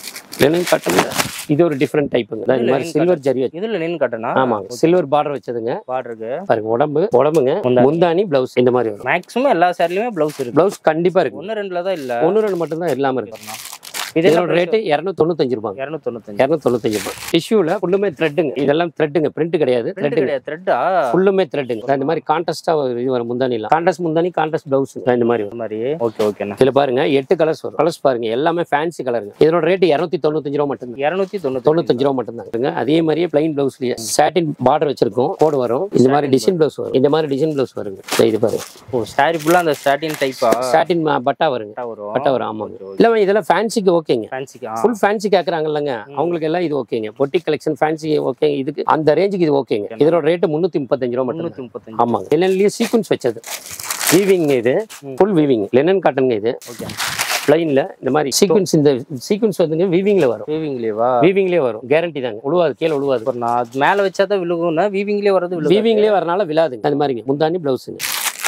லெனன் காட்டன் இது ஒரு டிஃப்ரெண்ட் டைப்புங்க இந்த மாதிரி linen சில்வர் ஜரி வச்சு இதுல நின்னு கட்டனா ஆமாங்க சில்வர் பார்டர் வச்சதுங்க பார்டருக்கு பாருங்க உடம்பு உடம்புங்க முந்தானி. முந்தானி பிளவுஸ் இந்த மாதிரி வரும் மேக்ஸிமம் எல்லா சாரிலயுமே பிளவுஸ் இருக்கு பிளவுஸ் கண்டிப்பா இருக்கு ஒன்னு ரெண்டுல தான் இல்ல ஒன்னு ரெண்டு மட்டும் தான் இல்லாம இருக்கு இது இதோட ரேட்டு இரநூத்தி தொண்ணூத்தஞ்சு ரூபாங்க இரநூத்தி தொண்ணூத்தஞ்சு இரநூத்தி தொண்ணூத்தஞ்சு ரூபாய் டிஷ்யூல ஃபுல்லுமே த்ரெட்டுங்க இதெல்லாம் த்ரெட்டுங்க பிரிண்ட் கிடையாது த்ரெட் த்ரெட்டுங்க கிடையாது த்ரெட்டா ஃபுல்லுமே த்ரெட்டுங்க இந்த மாதிரி கான்ட்ராஸ்டா இது வரும் முந்தானிலாம் கான்ட்ராஸ்ட் முந்தானி கான்ட்ராஸ்ட் பிளவுஸ் இந்த மாதிரி வரும் இந்த மாதிரி ஓகே ஓகேண்ணா இதுல பாருங்க எட்டு கலர்ஸ் வரும் கலர்ஸ் பாருங்க எல்லாமே ஃபேன்சி கலருங்க இதோட ரேட்டு இரநூத்தி தொண்ணூத்தஞ்சு ரூபா மட்டும் இரநூத்தி தொண்ணூத்தி தொண்ணூத்தஞ்சு ரூபா மட்டும் தான் அதே மாதிரியே பிளைன் பிளவுஸ்லயே சாட்டின் பார்டர் வச்சிருக்கோம் கோடு வரும் இந்த மாதிரி டிசைன் பிளவுஸ் வரும் இந்த மாதிரி டிசைன் பிளவுஸ் வருங்க இந்த இது பாருங்க ஓ சாரி ஃபுல்லா அந்த சாட்டின் டைப்பா சாட்டின் பட்டா வருங்க வரும் பட்டா வரும் ஆமாங்க இல்ல இதெல்லாம் ஃபேன்சிக்கு ஓகேங்க ஃபேன்சிக்கு ஃபுல் ஃபேன்சி கேக்குறாங்கல்லங்க அவங்களுக்கு எல்லாம் இது ஓகேங்க பொட்டி கலெக்ஷன் ஃபேன்சி ஓகே இதுக்கு அந்த ரேஞ்சுக்கு இது ஓகேங்க இதோட ரேட்டு முந்நூத்தி முப்பத்தஞ்சு ரூபா மட்டும் முந்நூத்தி முப்பத்தஞ்சு ஆமாங்க லெனன்லயே சீக்வன்ஸ் வச்சது வீவிங் இது ஃபுல் வீவிங் லெனன் காட்டனுங்க இது ஓகே பிளைன்ல இந்த மாதிரி சீக்வன்ஸ் இந்த சீக்வன்ஸ் வந்துங்க வீவிங்ல வரும் வீவிங்லேவா வீவிங்லயே வரும் கேரண்டி தாங்க உழுவாது கீழே உழுவாது ஒரு நான் அது மேல வச்சா தான் விழுகும்னா வீவிங்லேயே வரது விழுகும் வீவிங்லயே வரனால விழாதுங்க அந்த மாதிரிங்க முந்தானி பிளவுஸுங்க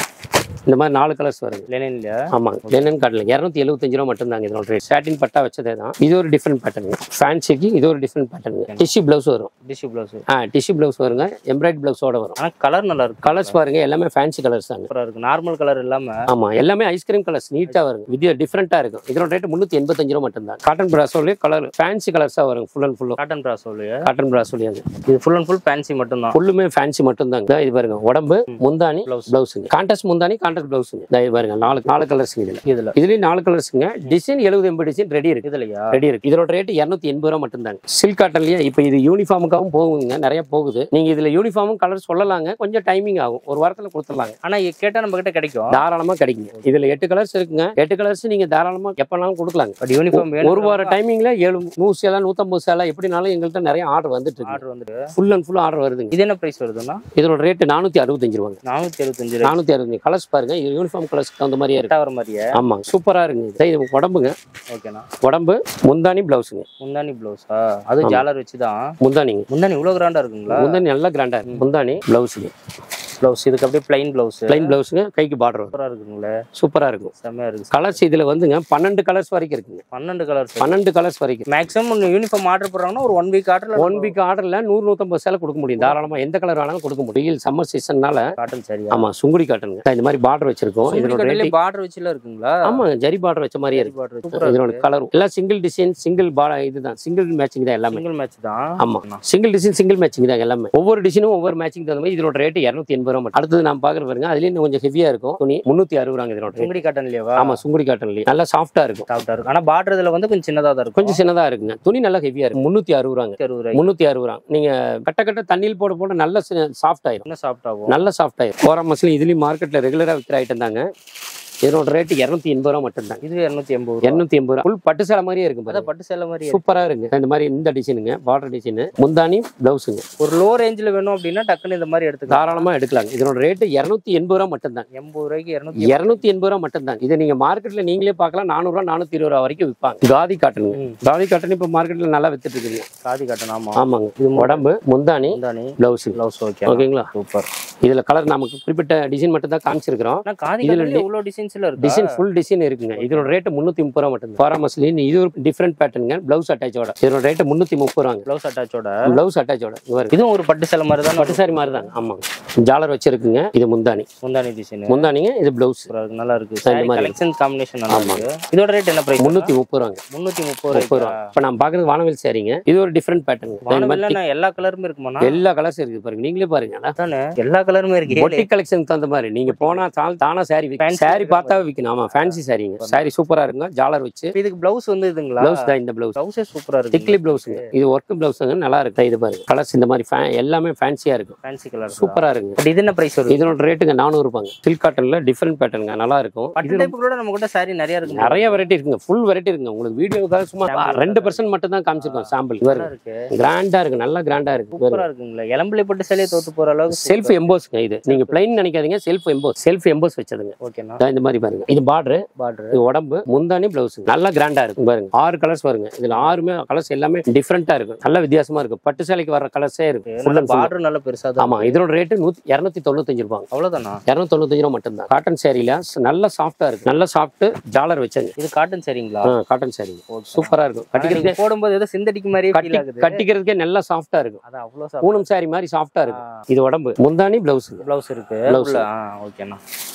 இந்த மாதிரி நாலு கலர்ஸ் வருங்க லெனின்ல ஆமாங்க லெனன் காட்டல இரநூத்தி எழுபத்தஞ்சு ரூபா மட்டும் தாங்க இதோட ரேட் சாட்டின் பட்டா வச்சதே தான் இது ஒரு டிஃப்ரெண்ட் பேட்டர்னுங்க ஃபேன்சிக்கு இது ஒரு டிஃப்ரெண்ட் பேட்டர்னுங்க டிஷ்யூ பிளவுஸ் வரும் டிஷ்யூ பிளவுஸ் ஆ டிஷ்யூ பிளவுஸ் வருங்க எம்ப்ராய்ட் பிளவுஸோட வரும் ஆனா கலர் நல்லா இருக்கு கலர்ஸ் பாருங்க எல்லாமே ஃபேன்சி கலர்ஸ் தாங்க சூப்பரா இருக்கு நார்மல் கலர் இல்லாம ஆமா எல்லாமே ஐஸ்கிரீம் கலர்ஸ் நீட்டா வருங்க வித்தியா டிஃப்ரெண்டா இருக்கும் இதோட ரேட் முந்நூத்தி எண்பத்தஞ்சு ரூபா மட்டும் தான் காட்டன் பிராசோலயே கலர் ஃபேன்சி கலர்ஸா வரும் ஃபுல் அண்ட் ஃபுல்லும் காட்டன் பிராசோலு காட்டன் பிராசோலயே இது ஃபுல் அண்ட் ஃபுல் ஃபேன்சி மட்டும் தான் ஃபுல்லுமே ஃபேன்சி மட்டும் தாங்க இது பாருங்க உடம்பு முந்தானி Blouse. பிளவுஸுங்க கான்ட்ராஸ்ட் முந்தானி கான்ட்ராஸ்ட் பிளவுஸுங்க இது பாருங்க நாலு நாலு கலர்ஸுங்க இதுல இதுல இதுலயும் நாலு கலர்ஸுங்க டிசைன் எழுபது எண்பது டிசைன் ரெடி இருக்கு இதுலயா ரெடி இருக்கு இதோட ரேட் இரநூத்தி எண்பது ரூபா மட்டும் தாங்க சில்க் காட்டன்லயே இப்போ இது யூனிஃபார்முக்காகவும் போகுங்க நிறைய போகுது நீங்க இதுல யூனிஃபார்மும் கலர் சொல்லலாங்க கொஞ்சம் டைமிங் ஆகும் ஒரு வாரத்துல கொடுத்துடலாங்க ஆனா இ- கேட்டா நம்ம கிட்ட கிடைக்கும் தாராளமா கிடைக்குங்க இதுல எட்டு கலர்ஸ் இருக்குங்க எட்டு கலர்ஸ் நீங்க தாராளமா எப்பனாலும் கொடுக்கலாங்க பட் யூனிஃபார்ம் வேணும் ஒரு வார டைமிங்ல ஏழு நூறு சேலை நூத்தம்பது சேலை எப்படினாலும் எங்கள்கிட்ட நிறைய ஆர்டர் வந்துட்டு இருக்கு ஆர்டர் வந்துட்டு ஃபுல் அண்ட் ஃபுல் ஆர்டர் வருதுங்க இது என்ன பிரைஸ் வருதுன்னா இதோட ரேட் நானூத்தி அறுபத்தஞ்சு ரூபாங்க நானூத்தி எழுபத்தஞ்சு நானூத்தி அறுபத்தஞ்சு கலர்ஸ் பாருங்க இது யூனிஃபார்ம் கலர்ஸ்க்கு தகுந்த மாதிரியே இருக்கு வர மாதிரியே ஆமாங்க சூப்பரா இருக்குங்க இது இது உடம்புங்க ஓகேண்ணா உடம்பு முந்தானி பிளவுஸுங்க முந்தானி பிளவுஸா அது ஜாலர் வச்சுதான் முந்தானிங்க முந்தானி இவ்வளவு கிராண்டா இருக்குங்களா முந்தானி நல்லா கிராண்டா இருக்கு முந்தானி பிளவுஸுங்க பிளவுஸ் இதுக்கு அப்படியே பிளைன் பிளவுஸ் பிளைன் பிளவுஸுங்க கைக்கு பார்டர் வரும் சூப்பரா இருக்குங்களே சூப்பரா இருக்கும் செம்மையா இருக்கு கலர்ஸ் இதுல வந்துங்க பன்னெண்டு கலர்ஸ் வரைக்கும் இருக்குங்க பன்னெண்டு கலர்ஸ் பன்னெண்டு கலர்ஸ் வரைக்கும் மேக்ஸிமம் யூனிஃபார்ம் ஆர்டர் போடுறாங்கன்னா ஒரு ஒன் வீக் ஆர்டர்ல ஒன் வீக் ஆர்டர்ல நூறு நூத்தம்பது சேலை கொடுக்க முடியும் தாராளமா எந்த கலர் வேணாலும் கொடுக்க முடியும் வெயில் சம்மர் சீசன்னால காட்டன் சரியா ஆமா சுங்குடி காட்டுங்க இந்த மாதிரி பார்டர் வச்சிருக்கோம் இதோட ரேட் பார்டர் வச்சுல இருக்குங்களா ஆமா ஜரி பார்டர் வச்ச மாதிரியே இருக்கு பார்டர் சூப்பரா இதோட கலர் எல்லாம் சிங்கிள் டிசைன் சிங்கிள் பா இதுதான் சிங்கிள் மேட்சிங் தான் எல்லாமே சிங்கிள் மேட்ச் தான் ஆமா சிங்கிள் டிசைன் சிங்கிள் மேட்சிங் தான் எல்லாமே ஒவ்வொரு டிசைனும் ஒவ்வொரு மேட்சிங் தகுந்த மாதிரி இதோட ரேட் இரநூத்தி எண்பது ரூபா மட்டும். அடுத்தது நான் பாக்குற பாருங்க அதுலயும் இன்னும் கொஞ்சம் ஹெவியா இருக்கும் துணி முன்னூத்தி அறுபது ரூபாங்க இதோட rate. சுங்குடி காட்டன்லயேவா ஆமா சுங்குடி காட்டன்லயே நல்லா சாஃப்டா இருக்கும் சாஃப்டா இருக்கு ஆனா பார்டர் இதுல வந்து கொஞ்சம் சின்னதா தான் இருக்கும் கொஞ்சம் சின்னதா இருக்குங்க துணி நல்லா ஹெவியா இருக்கு முன்னூத்தி அறுபது ரூபாங்க அறுபது ரூபாய் முன்னூத்தி அறுபது ரூபா நீங்க கட்ட கட்ட தண்ணியில் போட போட நல்ல சாஃப்ட் ஆயிரும் என்ன சாஃப்ட் ஆகும் நல்ல சாஃப்ட் ஆயிரும் போற மசிலும் இதுலயும் மார்க்கெட்ல ரெகுலரா விற்கிற ஐட்டம் தாங்க இதோட ரேட் இரநூத்தி எண்பது ரூபா மட்டும் தாங்க இது இருநூத்தி எண்பது ரூபா இரநூத்தி எண்பது ரூபா ஃபுல் பட்டு சேலை மாதிரியே இருக்கும் அதான் பாருங்க. பட்டு சேலை மாதிரி சூப்பரா இருங்க இந்த மாதிரி இந்த டிசைனுங்க பார்டர் டிசைனு முந்தானி பிளவுஸுங்க ஒரு லோ ரேஞ்சில் வேணும் அப்படின்னா டக்குன்னு இந்த மாதிரி எடுத்துக்கலாம் தாராளமா எடுக்கலாங்க இதோட ரேட்டு இரநூத்தி எண்பது ரூபா மட்டும் தாங்க எண்பது ரூபாய்க்கு இரநூத்தி இரநூத்தி எண்பது ரூபா மட்டும் தாங்க இதை நீங்க மார்க்கெட்ல நீங்களே பார்க்கலாம் நானூறுரூவா நானூத்தி இருபது ரூபா வரைக்கும் விற்பாங்க காதி காட்டனுங்க ம். காதி காட்டன் இப்போ மார்க்கெட்ல நல்லா வித்துட்டு இருக்குங்க காதி காட்டன் ஆமா ஆமாங்க இது உடம்பு முந்தானி முந்தானி பிளவுஸ் பிளவுஸ் ஓகே ஓகேங்களா சூப்பர் இதுல கலர் நமக்கு குறிப்பிட்ட டிசைன் மட்டும் தான் காமிச்சிருக்கிறோம் ஆனா காதி இதுல காட்டன்ல இவ்வளவு டிசைன்ஸ்ல இருக்கு டிசைன் ஃபுல் டிசைன் இருக்குங்க இதோட ரேட்டு முந்நூத்தி முப்பது ரூபா மட்டும் பாராமஸ்லின் இது ஒரு டிஃப்ரெண்ட் பேட்டர்னுங்க பிளவுஸ் அட்டாச்சோட இதோட ரேட்டு முந்நூத்தி முப்பது ரூபாங்க பிளவுஸ் அட்டாச்சோட பிளவுஸ் அட்டாச்சோட இவர் இதுவும் ஒரு பட்டு சேலை மாதிரி தான் பட்டு சாரி மாதிரி தாங்க ஆமாங்க ஜாலர் வச்சிருக்குங்க இது முந்தானி முந்தானி டிசைன் முந்தானிங்க இது பிளவுஸ் சூப்பரா இருக்கு நல்லா இருக்கு இந்த மாதிரி கலெக்ஷன் காம்பினேஷன் நல்லா இருக்கு இதோட ரேட் என்ன பிரைஸ் முந்நூத்தி முப்பது ரூபாங்க முன்னூத்தி முப்பது முப்பது ரூபாய் ரூபா இப்ப நான் பாக்குறது வானவில் சாரிங்க இது ஒரு டிஃப்ரெண்ட் பேட்டர்ன் வானவில்ல எல்லா கலருமே இருக்குமாண்ணா எல்லா கலர்ஸ் இருக்கு பாருங்க நீங்களே பாருங்க தானே எல்லா கலருமே இருக்கு பொட்டி கலெக்ஷனுக்கு தகுந்த மாதிரி நீங்க போனா தால் தானா சாரி Fancy சாரி இருக்கிற பார்த்தா விற்கணும் ஆமா ஃபேன்சி சாரிங்க சாரி சூப்பரா இருக்குங்க ஜாலர் வச்சு இப்ப இதுக்கு பிளவுஸ் வந்து இதுங்களா பிளவுஸ் தான் இந்த பிளவுஸ் பிளவுஸே சூப்பரா இருக்கு திக்லி பிளவுஸுங்க இது ஒர்க் பிளவுஸுங்க நல்லா இருக்கு இது பாருங்க கலர்ஸ் இந்த மாதிரி fa- எல்லாமே ஃபேன்சியா இருக்கும் ஃபேன்சி கலர் சூப்பரா இருக்குங்க பட் இது என்ன பிரைஸ் வருது இதனோட ரேட்டுங்க நானூறு ரூபாங்க சில்க் காட்டன்ல டிஃப்ரெண்ட் பேட்டர்னுங்க நல்லா இருக்கும் பட்டு டைப் கூட நம்ம கிட்ட சாரி நிறைய இருக்கு நிறைய வெரைட்டி இருக்குங்க ஃபுல் வெரைட்டி இருக்குங்க உங்களுக்கு வீடியோக்காக சும்மா ரெண்டு பர்சன்ட் மட்டும் தான் காமிச்சிருக்கோம் சாம்பிள் நல்லா பாருங்க இருக்கு கிராண்டா இருக்கு நல்லா கிராண்டா இருக்கு சூப்பரா இருக்குங்களா இளம்பிள்ளை பட்டு சேலையை தோத்து போற அளவுக்கு செல்ஃப் எம்போஸ்ங்க இது நீங்க பிளைன் நினைக்காதீங்க செல்ஃப் எம்போஸ் செல்ஃப் எம்போஸ் வச்சதுங்க ஓகேண்ணா இதான் இந்த மாதிரி பாருங்க இது பார்டர் பார்டர் இது உடம்பு முந்தானி பிளவுஸ் நல்லா கிராண்டா இருக்கும் பாருங்க ஆறு கலர்ஸ் வருங்க இதுல ஆறுமே கலர்ஸ் எல்லாமே டிஃப்ரெண்டா இருக்கும் நல்ல வித்தியாசமா இருக்கும் பட்டு சேலைக்கு வர கலர்ஸே இருக்கு ஃபுல் அண்ட் ஃபுல் பார்டர் நல்ல பெருசா தான் ஆமா இதோட ரேட்டு நூத்தி இரநூத்தி தொண்ணூத்தஞ்சு ரூபாங்க அவ்வளவுதானா இரநூத்தி தொண்ணூத்தஞ்சு ரூபா மட்டும் தான் காட்டன் சேரீல நல்ல சாஃப்டா இருக்கு நல்ல சாஃப்ட் ஜாலர் வச்சங்க இது காட்டன் சரிங்களா காட்டன் சேரீ சூப்பரா இருக்கும் கட்டிக்கிறதுக்கே நீங்க போடும்போது ஏதோ சிந்தடிக் மாதிரியே கட்டி ஃபீல் ஆகுது கட்டிக்கிறதுக்கே நல்லா சாஃப்டா இருக்கும் அது அவ்வளவு பூனம் சாரி மாதிரி சாஃப்டா இருக்கும் இது உடம்பு முந்தானி பிளவுஸ் பிளவுஸ் இருக்கு Blouse. உள்ள, ஆ ஓகேண்ணா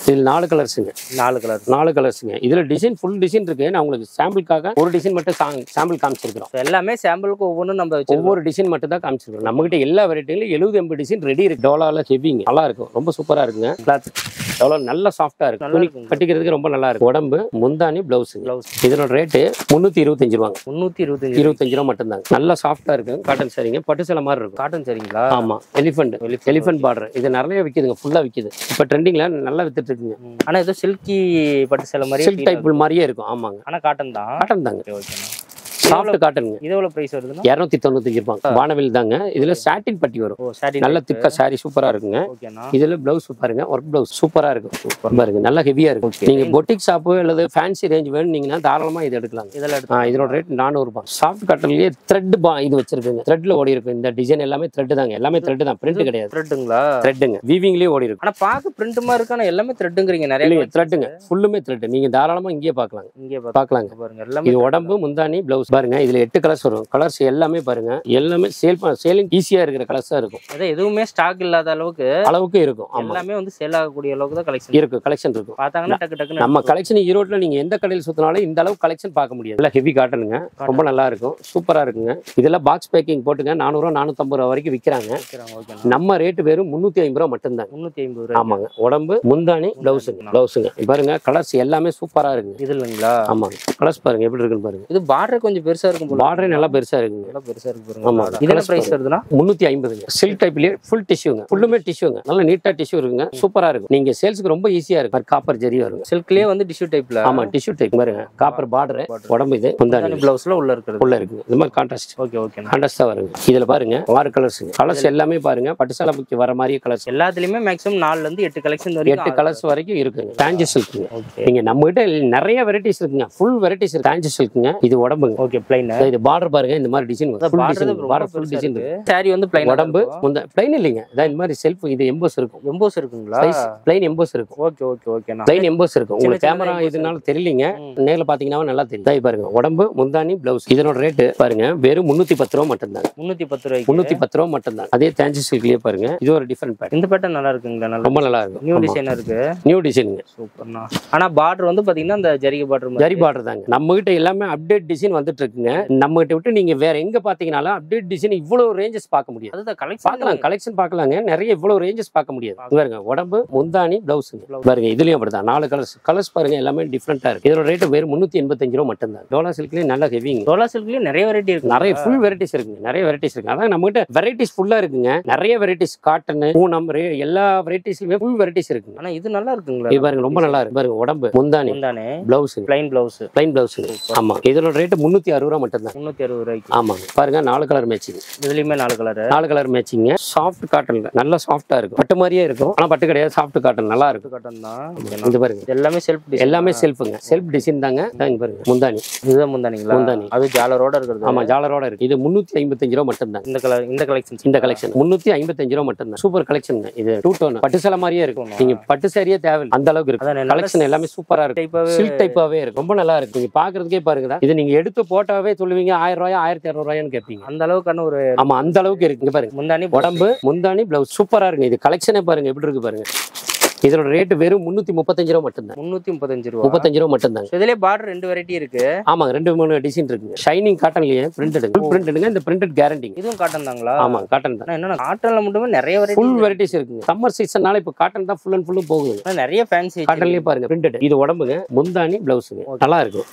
இதில் நாலு கலர்ஸுங்க நாலு கலர் நாலு கலர்ஸுங்க இதுல டிசைன் ஃபுல் டிசைன் இருக்கு நான் உங்களுக்கு சாம்பிளுக்காக ஒரு டிசைன் மட்டும் சாம்பிள் காமிச்சிருக்கிறோம் எல்லாமே சாம்பிளுக்கு ஒவ்வொன்றும் நம்ம வச்சிருக்கோம் ஒவ்வொரு டிசைன் மட்டும் தான் காமிச்சிருக்கோம் நம்ம கிட்ட எல்லா வெரைட்டிலும் எழுபது எண்பது டிசைன் ரெடி இருக்கு டோலால ஹெவிங்க நல்லா இருக்கும் ரொம்ப சூப்பரா இருக்குங்க கிளாத் எவ்வளோ நல்லா சாஃப்டா இருக்கு நல்லா துணி இருக்குங்க. கட்டிக்கிறதுக்கு ரொம்ப நல்லா இருக்கு உடம்பு முந்தானி பிளவுஸுங்க பிளவுஸ் இதனோட ரேட்டு முந்நூற்றி இருபத்தஞ்சு ரூபாங்க முந்நூற்றி இருபத்தஞ்சு இருபத்தஞ்சு ரூபா மட்டும்தாங்க நல்லா சாஃப்டா இருக்கு காட்டன் சரிங்க பட்டு சேலை மாதிரி இருக்கும் காட்டன் சரிங்களா ஆமா எலிஃபென்ட் எலிஃபென்ட் பார்டர் இது நிறைய விக்குதுங்க ஃபுல்லா விக்குது இப்போ ட்ரெண்டிங்ல நல்லா வித்துட்டு இருக்குங்க ம். ஆனா ஏதோ சில்கி பட்டு சேலை மாதிரி சில்க் டைப் மாதிரியே இருக்கும் ஆமாங்க ஆனா காட்டன் தான் காட்டன் தாங்க ஓகே ஓகேண்ணா சாஃப்ட் காட்டனுங்க இது எவ்வளவு பிரைஸ் வருதுன்னா இரநூத்தி தொண்ணூத்தஞ்சு ரூபாங்க வானவில் தாங்க இதுல சாட்டின் பட்டி வரும் ஓ சாரி நல்ல திக்கா சாரி சூப்பரா இருக்குங்க ஓகேண்ணா இதுல பிளவுஸ் பாருங்க ஒர்க் பிளவுஸ் சூப்பரா இருக்கும் பாருங்க நல்லா ஹெவியா இருக்கும் Okay. நீங்க பொட்டிக் ஷாப்பு அல்லது ஃபேன்சி ரேஞ்ச் வேணும்னீங்கன்னா தாராளமா இது எடுக்கலாம் இதெல்லாம் எடுத்து ஆ, இதோட ரேட் நானூறு ரூபாய் சாஃப்ட் காட்டன்லயே த்ரெட் பா இது வச்சிருக்குங்க த்ரெட்ல ஓடி இருக்கும் இந்த டிசைன் எல்லாமே த்ரெட் தாங்க எல்லாமே த்ரெட் தான் பிரிண்ட் கிடையாது த்ரெட்டுங்களா த்ரெட்டுங்க வீவிங்லயே ஓடி இருக்கும் ஆனா பாக்க பிரிண்ட் மாதிரி இருக்கு ஆனா எல்லாமே த்ரெட்டுங்கிறீங்க நிறைய இல்லைங்க த்ரெட்டுங்க ஃபுல்லுமே த்ரெட் நீங்க தாராளமா இங்கேயே பார்க்கலாங்க இங்கே பார்க்கலாங்க பாருங்க எல்லாமே இது உடம்பு முந்தானி பிளவுஸ் பாருங்க இதுல எட்டு கலர்ஸ் வரும் கலர்ஸ் எல்லாமே பாருங்க எல்லாமே சேல் சேலிங் ஈஸியா இருக்கிற கலர்ஸ் தான் இருக்கும் அதான் எதுவுமே ஸ்டாக் இல்லாத அளவுக்கு அளவுக்கு இருக்கும் ஆமா எல்லாமே வந்து சேல் ஆகக்கூடிய அளவுக்கு தான் கலெக்ஷன் இருக்கும் கலெக்ஷன் இருக்கும் பார்த்தாங்கன்னா டக்கு டக்குன்னு நம்ம கலெக்ஷன் ஈரோட்ல நீங்க எந்த கடையில் சுத்தினாலும் இந்த அளவுக்கு கலெக்ஷன் பார்க்க முடியாது இல்லை ஹெவி காட்டனுங்க ரொம்ப நல்லா இருக்கும் சூப்பரா இருக்குங்க இதெல்லாம் பாக்ஸ் பேக்கிங் போட்டுங்க நானூறுவா நானூத்தம்பது ரூபா வரைக்கும் விற்கிறாங்க எடுத்துக்கிறாங்க ஓகேண்ணா நம்ம ரேட்டு வெறும் முந்நூத்தி ஐம்பது ரூபா மட்டும்தாங்க முந்நூற்றி ஐம்பது ரூபாய் ஆமாங்க உடம்பு முந்தானி பிளவுஸுங்க பிளவுஸுங்க பாருங்க கலர்ஸ் எல்லாமே சூப்பரா இருக்குங்க இது இல்லைங்களா ஆமாங்க கலர்ஸ் பாருங்க எப்படி இருக்குன்னு பாருங்க இது பார்டர் கொஞ்சம் பெருசா இருக்கும் போல பார்டரே நல்லா பெருசா இருக்குங்க நல்லா பெருசா இருக்கு ஆமா. பாருங்க இது என்ன பிரைஸ் வருதுன்னா முந்நூத்தி ஐம்பதுங்க சில்க் டைப்லயே ஃபுல் டிஷ்யூங்க ஃபுல்லுமே டிஷ்யூங்க நல்ல நீட்டா டிஷ்யூ இருக்குங்க சூப்பரா இருக்கும் நீங்க சேல்ஸ்க்கு ரொம்ப ஈஸியா இருக்கும் காப்பர் ஜெரி வருங்க சில்க்லயே வந்து டிஷ்யூ டைப்ல ஆமா டிஷ்யூ டைப் பாருங்க காப்பர் பார்டர் உடம்பு இது முந்தானி பிளவுஸ்ல உள்ள இருக்கிறது உள்ள இருக்குங்க இந்த மாதிரி கான்ட்ராஸ்ட் ஓகே ஓகேண்ணா கான்ட்ராஸ்டா வருங்க இதுல பாருங்க ஆறு கலர்ஸ் கலர்ஸ் எல்லாமே பாருங்க பட்டுசாலைக்கு வர மாதிரியே கலர்ஸ் எல்லாத்துலயுமே மேக்ஸிமம் நாலுல இருந்து எட்டு கலெக்ஷன் எட்டு வரைக்கும் கலர்ஸ் வரைக்கும் இருக்குங்க டான்ஜி சில்க்குங்க ஓகே நீங்க நம்ம கிட்ட நிறைய வெரைட்டிஸ் இருக்குங்க ஃபுல் வெரைட்டிஸ் இருக்கு டான்ஜி சில்க்குங்க இது உடம்புங்க ஓகே பிளைன் இது பார்டர் பாருங்க இந்த மாதிரி design full design border full design இருக்கு சாரி வந்து பிளைன் உடம்பு முந்த பிளைன் இல்லைங்க இதான் இந்த மாதிரி செல்ஃப் இது எம்போஸ் இருக்கும் எம்போஸ் இருக்குங்களா சைஸ் பிளைன் எம்போஸ் இருக்கும் ஓகே ஓகே ஓகேண்ணா பிளைன் எம்போஸ் இருக்கும் உங்களுக்கு சின்ன கேமரா emboss இதனால தெரியலீங்க ம். நேர்ல பாத்தீங்கன்னா நல்லா தெரியும் இதான் பாருங்க உடம்பு முந்தானி பிளவுஸ் இதனோட ரேட்டு பாருங்க வெறும் முன்னூத்தி பத்து ரூபா மட்டும்தாங்க முந்நூத்தி பத்து ரூபாய்க்கு முன்னூத்தி பத்து ரூபா மட்டும்தான் அதே தேஞ்சி சில்க்லயே பாருங்க இது ஒரு டிஃபரெண்ட் பேட்டர்ன் இந்த பேட்டர்ன் நல்லா இருக்குங்களா நல்லா ரொம்ப நல்லா இருக்கும் நியூ ஆமா. டிசைனா இருக்கு நியூ டிசைனுங்க சூப்பர்ண்ணா ஆனா பார்டர் வந்து பாத்தீங்கன்னா இந்த ஜரிகை பார்டர் ஜரி பார்டர் தாங்க நம்ம கிட்ட எல்லாமே அப்டேட் டிசைன் வந்துட்டு இருக்குங்க நம்ம கிட்ட விட்டு நீங்க வேற எங்க பாத்தீங்கன்னாலும் அப்டேட் டிசைன் இவ்வளவு ரேஞ்சஸ் பார்க்க முடியாது அதுதான் கலெக்ஷன் பார்க்கலாம் கலெக்ஷன் பார்க்கலாங்க நிறைய இவ்வளவு ரேஞ்சஸ் பார்க்க முடியாது இங்க பாருங்க உடம்பு முந்தானி பிளவுஸுங்க பாருங்க இதுலயும் அப்படிதான் நாலு கலர்ஸ் கலர்ஸ் பாருங்க எல்லாமே டிஃப்ரெண்டா இருக்கு இதோட ரேட் வெறும் முன்னூத்தி எண்பத்தஞ்சு ரூபா மட்டும்தான் டோலா சில்க்லயே நல்ல ஹெவிங்க டோலா சில்க்லயும் நிறைய வெரைட்டி இருக்கு நிறைய ஃபுல் வெரைட்டிஸ் இருக்குங்க நிறைய வெரைட்டிஸ் இருக்கு அதான் நம்ம கிட்ட வெரைட்டிஸ் ஃபுல்லா இருக்குங்க நிறைய வெரைட்டிஸ் காட்டன் பூனம் ரே- எல்லா வெரைட்டிஸ்லயுமே ஃபுல் வெரைட்டிஸ் இருக்குங்க ஆனா இது நல்லா இருக்குங்களா இது பாருங்க ரொம்ப நல்லா இருக்கு பாருங்க உடம்பு முந்தானி முந்தானே blouse plain blouse plain blouse ஆமா இதோட ரேட் முன்னூத்தி அறுபது ரூபா மட்டும்தான் முந்நூத்தி அறுபது ரூபாய்க்கு ஆமாங்க பாருங்க நாலு கலர் மேட்சிங் இதுலயுமே நாலு கலர் நாலு கலர் மேட்சிங்க சாஃப்ட் காட்டன்ல நல்ல சாஃப்டா இருக்கும் பட்டு மாதிரியே இருக்கும் ஆனா பட்டு கிடையாது சாஃப்ட் காட்டன் நல்லா இருக்கும் காட்டன் தான் இது பாருங்க இது எல்லாமே செல்ஃப் டிசைன் எல்லாமே செல்ஃபுங்க செல்ஃப் டிசைன் தாங்க இதான் இங்க பாருங்க முந்தானி இதுதான் முந்தானிங்களா முந்தானி. அது ஜாலரோட இருக்கிறது ஆமா ஜாலரோட இருக்கு இது முன்னூத்தி ஐம்பத்தஞ்சு ரூபா மட்டும்தான் இந்த கலர் இந்த கலெக்ஷன் இந்த கலெக்ஷன் முன்னூத்தி ஐம்பத்தஞ்சு ரூபா மட்டும்தான் சூப்பர் கலெக்ஷன் இது டூ டோன் பட்டு சேலை மாதிரியே இருக்கும் நீங்க பட்டு சேரியே தேவை அந்த அளவுக்கு இருக்கு அதான் நல்ல கலெக்ஷன் எல்லாமே சூப்பரா இருக்கு டைப்பாவே சில்க் டைப்பாவே இருக்கு ரொம்ப நல்லா இருக்கு நீங்க பாக்குறதுக்கே பாருங்க இது நீங்க எடுத்து போட்டாவே சொல்லுவீங்க ஆயிரம் ரூபாய் ஆயிரத்தி இரநூறு ரூபாய்னு கேட்பீங்க அந்த அளவுக்கான ஒரு ஆமா அந்த அளவுக்கு இருக்கு இங்க பாருங்க முந்தானி உடம்பு முந்தானி பிளவுஸ் சூப்பரா இருக்கு இது கலெக்ஷனே பாருங்க எப்படி இருக்கு பாருங்க இதோட ரேட் வெறும் முன்னூத்தி முப்பத்தஞ்சு ரூபா மட்டும்தான் முன்னூத்தி முப்பத்தஞ்சு ரூபா முப்பத்தஞ்சு ரூபா மட்டும்தாங்க இதுலயே பார்டர் ரெண்டு வெரைட்டி இருக்கு ஆமாங்க ரெண்டு மூணு டிசைன் இருக்குங்க ஷைனிங் காட்டன்லயே பிரிண்டட் ஃபுல் பிரிண்டடுங்க இந்த பிரிண்டட் கேரண்டிங்க இதுவும் காட்டன் தாங்களா ஆமா காட்டன் தான் ஆனா என்னன்னா காட்டன்ல மட்டுமே நிறைய வெரைட்டி ஃபுல் வெரைட்டிஸ் இருக்குங்க சம்மர் சீசன்னால இப்போ காட்டன் தான் ஃபுல் அண்ட் ஃபுல்லும் போகுது நிறைய ஃபேன்சி காட்டன்லயே பாருங்க பிரிண்டட் இது உடம்புங்க முந்தானி பிளவுஸுங்க நல்லா இருக்கும்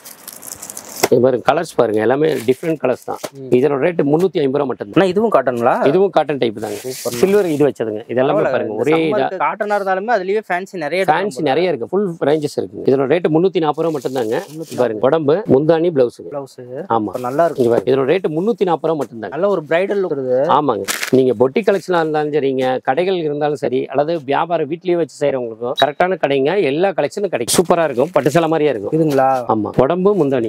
இது பாருங்க கலர்ஸ் பாருங்க எல்லாமே டிஃப்ரெண்ட் கலர்ஸ் தான் இதோட ரேட் முன்னூத்தி ஐம்பது ரூபா மட்டும்தான் ஆனா இதுவும் காட்டன்களா இதுவும் காட்டன் டைப் தாங்க சில்வர் இது வச்சதுங்க இதெல்லாமே பாருங்க ஒரே இதா காட்டனா இருந்தாலுமே அதுலயே ஃபேன்சி நிறைய ஃபேன்சி நிறைய இருக்கு ஃபுல் ரேஞ்சஸ் இருக்கு இதோட ரேட் முன்னூத்தி நாற்பது ரூபா மட்டும்தாங்க பாருங்க உடம்பு முந்தானி பிளவுஸுங்க பிளவுஸ் ஆமா நல்லா இருக்கும் இங்க பாருங்க இதோட ரேட் முன்னூத்தி நாற்பது ரூபா மட்டும்தாங்க நல்ல ஒரு பிரைடல் லுக் இருக்குது ஆமாங்க நீங்க பொட்டி கலெக்ஷனா இருந்தாலும் சரிங்க கடைகள் இருந்தாலும் சரி அல்லது வியாபாரம் வீட்லயே வச்சு செய்யறவங்களுக்கும் கரெக்டான கடைங்க எல்லா கலெக்ஷனும் கிடைக்கும் சூப்பரா இருக்கும் பட்டு சேலை மாதிரியே இருக்கும் இதுங்களா ஆமா உடம்பு முந்தானிங்க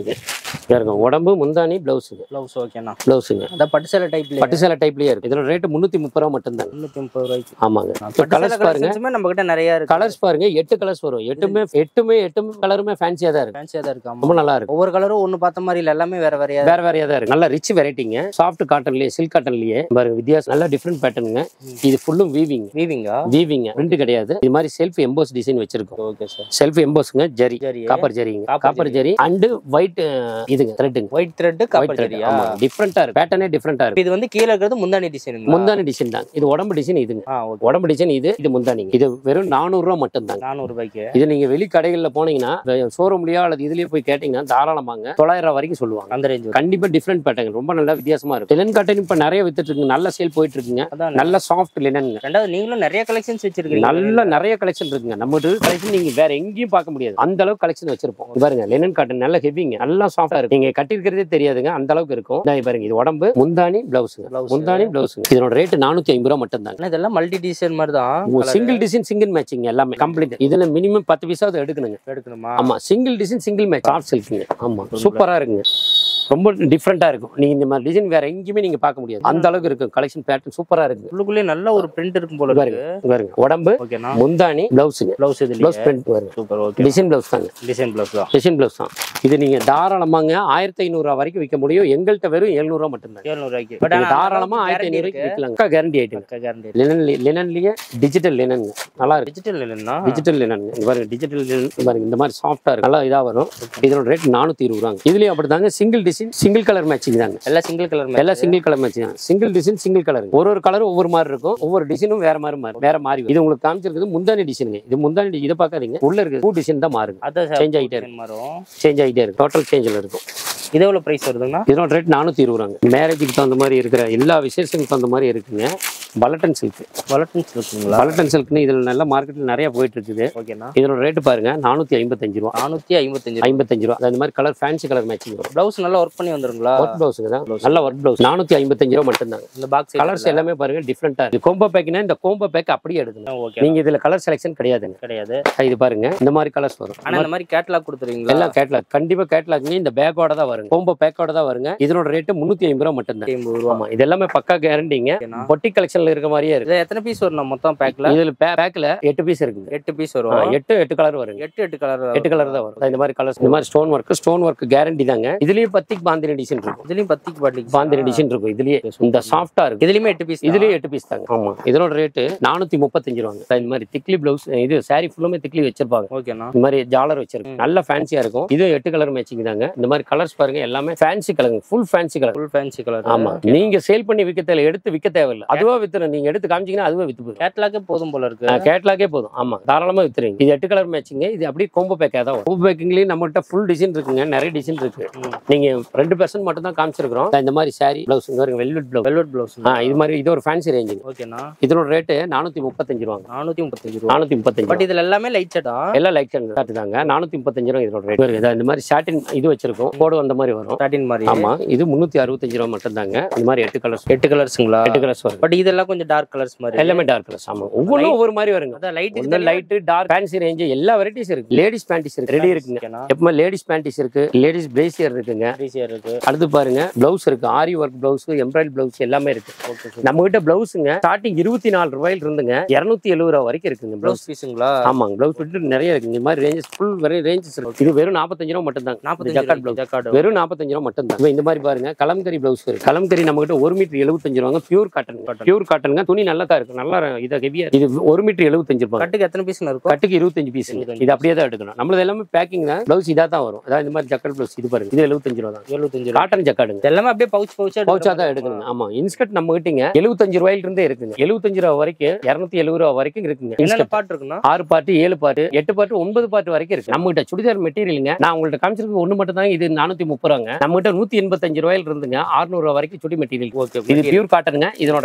பாருங்க உடம்பு முந்தானி பிளவுஸுங்க ப்ளவுஸ் ஓகேண்ணா பிளவுஸுங்க அதான் பட்டு சேலை டைப்ல பட்டு சேலை டைப்லயே இருக்கு இதோட ரேட்டு முந்நூற்றி முப்பது ரூபா மட்டும்தாங்க முந்நூற்றி முப்பது ரூபாய்க்கு ஆமாங்க பட்டு சேலை கலர்ஸ் பாருங்க கலெக்ஷன்ஸுமே நம்ம கிட்ட நிறைய இருக்கு கலர்ஸ் பாருங்க எட்டு கலர்ஸ் வரும் எட்டுமே எட்டுமே எட்டுமே கலருமே ஃபேன்சியா தான் இருக்கு ஃபேன்சியாக தான் இருக்கு ஆமா. ரொம்ப நல்லா இருக்கு ஒவ்வொரு கலரும் ஒண்ணு பார்த்த மாதிரி இல்ல எல்லாமே வேற வேறையா வேற வேறையா தான் இருக்கு நல்ல ரிச் வெரைட்டிங்க சாஃப்ட் காட்டன்லயே சில்க் காட்டன்லயே பாருங்க வித்தியாசம் நல்ல டிஃப்ரெண்ட் பேட்டர்னுங்க இது ஃபுல்லும் வீவிங் வீவிங்கா வீவிங் பிரிண்ட் கிடையாது இது மாதிரி செல்ஃப் எம்போஸ் டிசைன் வச்சிருக்கோம் ஓகே சார் செல்ஃப் எம்போஸ்ங்க ஜரி சரி காப்பர் ஜரிங்க Copper copper zari and white இதுங்க த்ரெட்டுங்க white thread white copper thread சரியா ஆமா டிஃப்ரெண்டா இருக்கு பேட்டர்னே டிஃப்ரெண்டா இருக்கு இது வந்து கீழே இருக்கிறது முந்தானி டிசைன் முந்தானி டிசைன் தான் இது உடம்பு டிசைன் இதுங்க ஆ ஓகே உடம்பு டிசைன் இது இது முந்தானிங்க இது வெறும் நானூறு ரூபா மட்டும் தாங்க நானூறு ரூபாய்க்கு இது நீங்க வெளி கடைகள்ல போனீங்கன்னா ஷோரூம்லயோ அல்லது இதுலயே போய் கேட்டீங்கன்னா தாராளமாங்க தொள்ளாயிரம் ரூபாய் வரைக்கும் சொல்லுவாங்க அந்த ரேஞ்ச் கண்டிப்பா டிஃப்ரெண்ட் பேட்டர்ன் ரொம்ப நல்லா வித்தியாசமா இருக்கு லினன் காட்டன் இப்ப நிறைய வித்துட்டு இருக்கு நல்ல சேல் போயிட்டு இருக்குங்க அதான் நல்ல சாஃப்ட் லினன்ங்க ரெண்டாவது நீங்களும் நிறைய கலெக்ஷன்ஸ் வச்சிருக்கீங்க நல்ல நிறைய கலெக்ஷன் இருக்குங்க நம்ம கலெக்ஷன் நீங்க வேற எங்கேயும் பார்க்க முடியாது அந்த அளவுக்கு கலெக்ஷன் வச்சிருப்போம் இது பாருங்க லினன் காட்டன் நல்ல ஹெவிங்க நல்லா சாஃப்டா இருக்கு நீங்க கட்டிருக்கிறதே தெரியாதுங்க அந்த அளவுக்கு இருக்கும் இந்தா இது பாருங்க இது உடம்பு முந்தானி பிளவுஸுங்க Blouse. முந்தானி பிளவுஸுங்க இதோட ரேட் நானூத்தி ஐம்பது ரூபா மட்டும் தாங்க ஆனா இதெல்லாம் மல்டி டிசைன் மாதிரி தான் சிங்கிள் டிசைன் சிங்கிள் மேட்சிங் எல்லாமே கம்ப்ளீட் இதுல மினிமம் பத்து பீஸாவது எடுக்கணுங்க எடுக்கணுமா ஆமா single design single match soft சில்க்குங்க ஆமா சூப்பரா இருக்குங்க ரொம்ப டிஃப்ரெண்டா இருக்கும் நீங்க இந்த மாதிரி டிசைன் வேற எங்கேயுமே நீங்க பார்க்க முடியாது அந்த அளவுக்கு இருக்கும் கலெக்ஷன் பேட்டர்ன் சூப்பரா இருக்கு உள்ளுக்குள்ளே நல்ல ஒரு பிரிண்ட் இருக்கும் போல பாருங்க இருக்கு இங்க பாருங்க உடம்பு ஓகேண்ணா முந்தானி பிளவுஸுங்க ப்ளவுஸ் இதுல பிளவுஸ் பிரிண்ட் பாருங்க சூப்பர் ஓகே டிசைன் பிளவுஸ் தாங்க டிசைன் ப்ளவுஸ் தான் டிசைன் பிளவுஸ் தான் இது நீங்க தாராளமாங்க ஆயிரத்தி ஐநூறுரூவா வரைக்கும் விற்க முடியும் எங்கள்கிட்ட வெறும் எழுநூறுவா மட்டும்தான் ஏழ்நூறு ரூபாய்க்கு பட் தாராளமா ஆயிரத்தி ஐநூறுக்கு விற்கலாங்க கேரண்டி ஆயிட்டுங்க கேரண்டி லினன் லினன்லயே டிஜிட்டல் லினன் நல்லா இருக்கு டிஜிட்டல் இல்லைன்னா டிஜிட்டல் லினன் இங்க பாருங்க டிஜிட்டல் லினன் பாருங்க இந்த மாதிரி சாஃப்டா இருக்கு நல்லா இதா வரும் இதோட ரேட் நானூத்தி இருபது ரூபாங்க இதுலயும் அப்படிதாங்க single design single colour matching தாங்க எல்லாம் சிங்கிள் கலர் எல்லாம் சிங்கிள் கலர் மேட்சிங் தான் சிங்கிள் டிசைன் சிங்கிள் கலர் ஒரு ஒரு கலரும் ஒவ்வொரு மாதிரி இருக்கும் ஒவ்வொரு டிசைனும் வேற மாதிரி மாறும் வேற மாறி வரும். இது உங்களுக்கு காமிச்சிருக்குது முந்தானி டிசைனுங்க இது முந்தானி டி- இதை பார்க்காதீங்க உள்ள இருக்கு பூ டிசைன் தான் மாறுங்க அதான் Change ஆயிட்டே டிசைன் மாறும் சேஞ்ச் ஆகிட்டே இருக்கு டோட்டல் சேஞ்சில் இருக்கும் இது எவ்வளவு பிரைஸ் வருதுங்கண்ணா இதோட ரேட் நானூற்றி இருபது ரூபாங்க மேரேஜுக்கு தகுந்த மாதிரி இருக்கிற எல்லா விசேஷத்துக்கு தகுந்த மாதிரி இருக்குங்க பலட்டன் சில்க் வளர்த்துன்னு இருக்குங்களா பலட்டன் சில்க்னு இதில் நல்ல மார்க்கெட்டில் நிறைய போயிட்டு இருக்குது ஓகேண்ணா இதோட ரேட்டு பாருங்க நானூற்றி ஐம்பத்தஞ்சு ரூபா நானூத்தி ஐம்பத்தஞ்சு ஐம்பத்தஞ்சு ரூபா அது மாதிரி கலர் ஃபேன்சி கலர் மேட்சிங் வரும் பிளவுஸ் நல்லா ஒர்க் பண்ணி வந்துருங்களா ஒர்க் ப்ளவுஸுங்க தான் நல்ல ஒர்க் ப்ளவுஸ் நானூற்றி ஐம்பத்தஞ்சு ரூபா மட்டும்தாங்க இந்த பாக்ஸ் கலர்ஸ் எல்லாமே பாருங்க டிஃப்ரெண்ட்டாக இருக்கு கோம்போ பேக்னா இந்த கோம்போ பேக் அப்படியே எடுக்கணும் ஓகே நீங்க இதுல கலர் செலெக்ஷன் கிடையாதுங்க கிடையாது இது பாருங்க இந்த மாதிரி கலர்ஸ் வரும் ஆனா இந்த மாதிரி கேட்லாக் கொடுத்துருவீங்களா எல்லாம் கேட்லாக் கண்டிப்பா கேட்லாக்ங்க இந்த பேக்கோட தான் வருங்க கோம்போ பேக்கோட தான் வருங்க இதனோட ரேட்டு முந்நூற்றி ஐம்பது ரூபா மட்டும்தான் ஐம்பது ரூபா ஆமா இது எல்லாமே பக்கா கேரண்டிங்க ஓகேண்ணா பொட்டி கலெக்ஷன்ல இருக்க மாதிரியே இருக்கு இதுல எத்தனை பீஸ் வரும் மொத்தம் பேக்ல இதுல பேக்ல எட்டு பீஸ் இருக்குங்க எட்டு பீஸ் ஆ, வரும் எட்டு எட்டு கலர் வருங்க எட்டு எட்டு கலர் எட்டு கலர் தான் வரும் இந்த மாதிரி கலர்ஸ் இந்த மாதிரி stone work stone work guarantee தாங்க இதுலயே பத்திக்கு பாந்தினி டிசைன் இருக்கும் இதுலயும் பத்திக்கு பாட்டிக்கு பாந்தினி டிசைன் இருக்கும் இதுலயே இந்த சாஃப்டா இருக்கு இதுலயுமே எட்டு பீஸ் இதுலயே எட்டு பீஸ் தாங்க ஆமா இதனோட ரேட்டு நானூத்தி முப்பத்தஞ்சு ரூபாங்க இந்த மாதிரி திக்லி பிளவுஸ் இது சாரி ஃபுல்லுமே திக்லி வச்சிருப்பாங்க ஓகேண்ணா இந்த மாதிரி ஜாலர் வச்சிருக்கு நல்ல ஃபேன்சியா இருக்கும் இது எட்டு கலர் மேட்சிங் தாங்க இந்த மாதிரி கலர்ஸ் பாருங்க எல்லாமே fancy colour full fancy colour full fancy colour ஆமா நீங்க சேல் பண்ணி விற்க தேவை எடுத்து விற்க தேவையில்ல அதுவா வித்துரும் நீங்க எடுத்து காமிச்சீங்கன்னா அதுவே வித்து போயிடும் கேட்லாக்கே போதும் போல இருக்கு கேட்லாக்கே போதும் ஆமா தாராளமா வித்துறீங்க இது எட்டு கலர் மேட்சிங்க இது அப்படியே கோம்போ பேக்கா தான் வரும் கோம்போ பேக்கிங்லயும் நம்மகிட்ட ஃபுல் டிசைன் இருக்குங்க நிறைய டிசைன் இருக்கு ம். நீங்க ரெண்டு பெர்சன்ட் மட்டும் தான் காமிச்சிருக்கிறோம் இந்த மாதிரி sari blouse velvet blouse velvet blouse ஆ இது மாதிரி இது ஒரு ஃபேன்சி ரேஞ்சுங்க ஓகேண்ணா இதனோட ரேட்டு நானூத்தி முப்பத்தஞ்சு ரூபாங்க நானூத்தி முப்பத்தஞ்சு ரூபா நானூத்தி முப்பத்தஞ்சு பட் இதுல எல்லாமே லைட் செட்டா எல்லாம் லைக் ஷார்ட் தாங்க நானூத்தி முப்பத்தஞ்சு ரூபா இதோட ரேட் இதா இந்த மாதிரி ஷார்டின் இது வச்சிருக்கோம் கோடு வந்த மாதிரி வரும் ஸ்டார்டிங் மாதிரி ஆமா இது முன்னூத்தி அறுபத்தஞ்சு ரூபா மட்டும் தாங்க இந்த மாதிரி எட்டு கலர்ஸ் எட்டு கலர்ஸுங்களா எட்டு கலர்ஸ் வரும் பட் இதெல்லாம் கொஞ்சம் டார்க் கலர்ஸ் மாதிரி எல்லாமே டார்க் கலர்ஸ் ஆமா ஒவ்வொன்றும் ஒவ்வொரு மாதிரி வருங்க அதான் லைட் ஒன்று லைட் டார்க் ஃபேன்சி ரேஞ்ச் எல்லா வெரைட்டிஸ் இருக்கு லேடிஸ் பேண்டிஸ் இருக்கு ரெடி இருக்குங்க ஓகேண்ணா எப்பவுமே லேடிஸ் பேண்டிஸ் இருக்கு லேடிஸ் பிரேசியர் இருக்குங்க ஈஸியா இருக்கு அடுத்து பாருங்க பிளவுஸ் இருக்கு aari work blouse embroidery blouse எல்லாமே இருக்கு ஓகே நம்ம கிட்ட பிளவுஸுங்க ஸ்டார்டிங் இருபத்தி நாலு ரூபாயில இருந்துங்க இருநூத்தி எழுபது ரூபா வரைக்கும் இருக்குங்க பிளவுஸ் ப்ளவுஸ் பீஸுங்களா ஆமாங்க பிளவுஸ் விட்டு நிறைய இருக்குங்க இந்த மாதிரி ரேஞ்சஸ் ஃபுல் வெறும் ரேஞ்சஸ் இருக்கு இது வெறும் நாற்பத்தஞ்சு ரூபா மட்டும் தாங்க நாற்பத்தஞ்சு ஜக்காட் பிளவுஸ் ஜக்காடு வெறும் நாற்பத்தஞ்சு ரூபா மட்டும் தான் இந்த மாதிரி பாருங்க கலம்கரி பிளவுஸ் இருக்கு கலம்கரி நம்ம கிட்ட ஒரு மீட்டர் எழுபத்தஞ்சு ரூபாங்க பியூர் காட்டன் பியூர் காட்டனுங்க துணி நல்லா தான் இருக்கு நல்லா இதை ஹெவியா இது ஒரு மீட்டர் எழுபத்தஞ்சு ரூபாய் கட்டுக்கு எத்தனை பீஸ் இருக்கும் கட்டுக்கு இருபத்தஞ்சு பீஸ் இது அப்படியே தான் எடுக்கணும் நம்மளது எல்லாமே பேக்கிங் தான் பிளவுஸ் இதா தான் வரும் அதாவது இந்த மாதிரி ஜக்கட் பிளவுஸ் இது பாருங்க இது எழுபத்தஞ்சு ரூபா தான் எழுபத்தஞ்சு ரூபா காட்டன் ஜக்காடுங்க இது எல்லாமே அப்படியே பவுச் பவுச்சா பவுச்சா தான் எடுக்கணும் ஆமா இன்ஸ்கர்ட் நம்ம கிட்டங்க எழுபத்தஞ்சு ரூபாயில இருந்தே இருக்குங்க எழுபத்தஞ்சு ரூபா வரைக்கும் இருநூத்தி எழுபது ரூபா வரைக்கும் இருக்குங்க என்னென்ன இன்ஸ்கர்ட் பாட்டு இருக்குன்னா ஆறு பாட்டு ஏழு பாட்டு எட்டு பாட்டு ஒன்பது பாட்டு வரைக்கும் இருக்கு நம்ம கிட்ட சுடிதார் மெட்டீரியலுங்க நான் உங்கள்ட்ட காமிச்சிருக்கு ஒண்ணு மட்டும் தான் இது நானூத்தி முப்பது ரூபாங்க நம்ம கிட்ட நூத்தி எண்பத்தஞ்சு ரூபாயில இருந்துங்க 600 ரூபா வரைக்கும் சுடி மெட்டீரியல் ஓகே இது பியூர் காட்டனுங்க இதனோட ரேட் நானூத்தி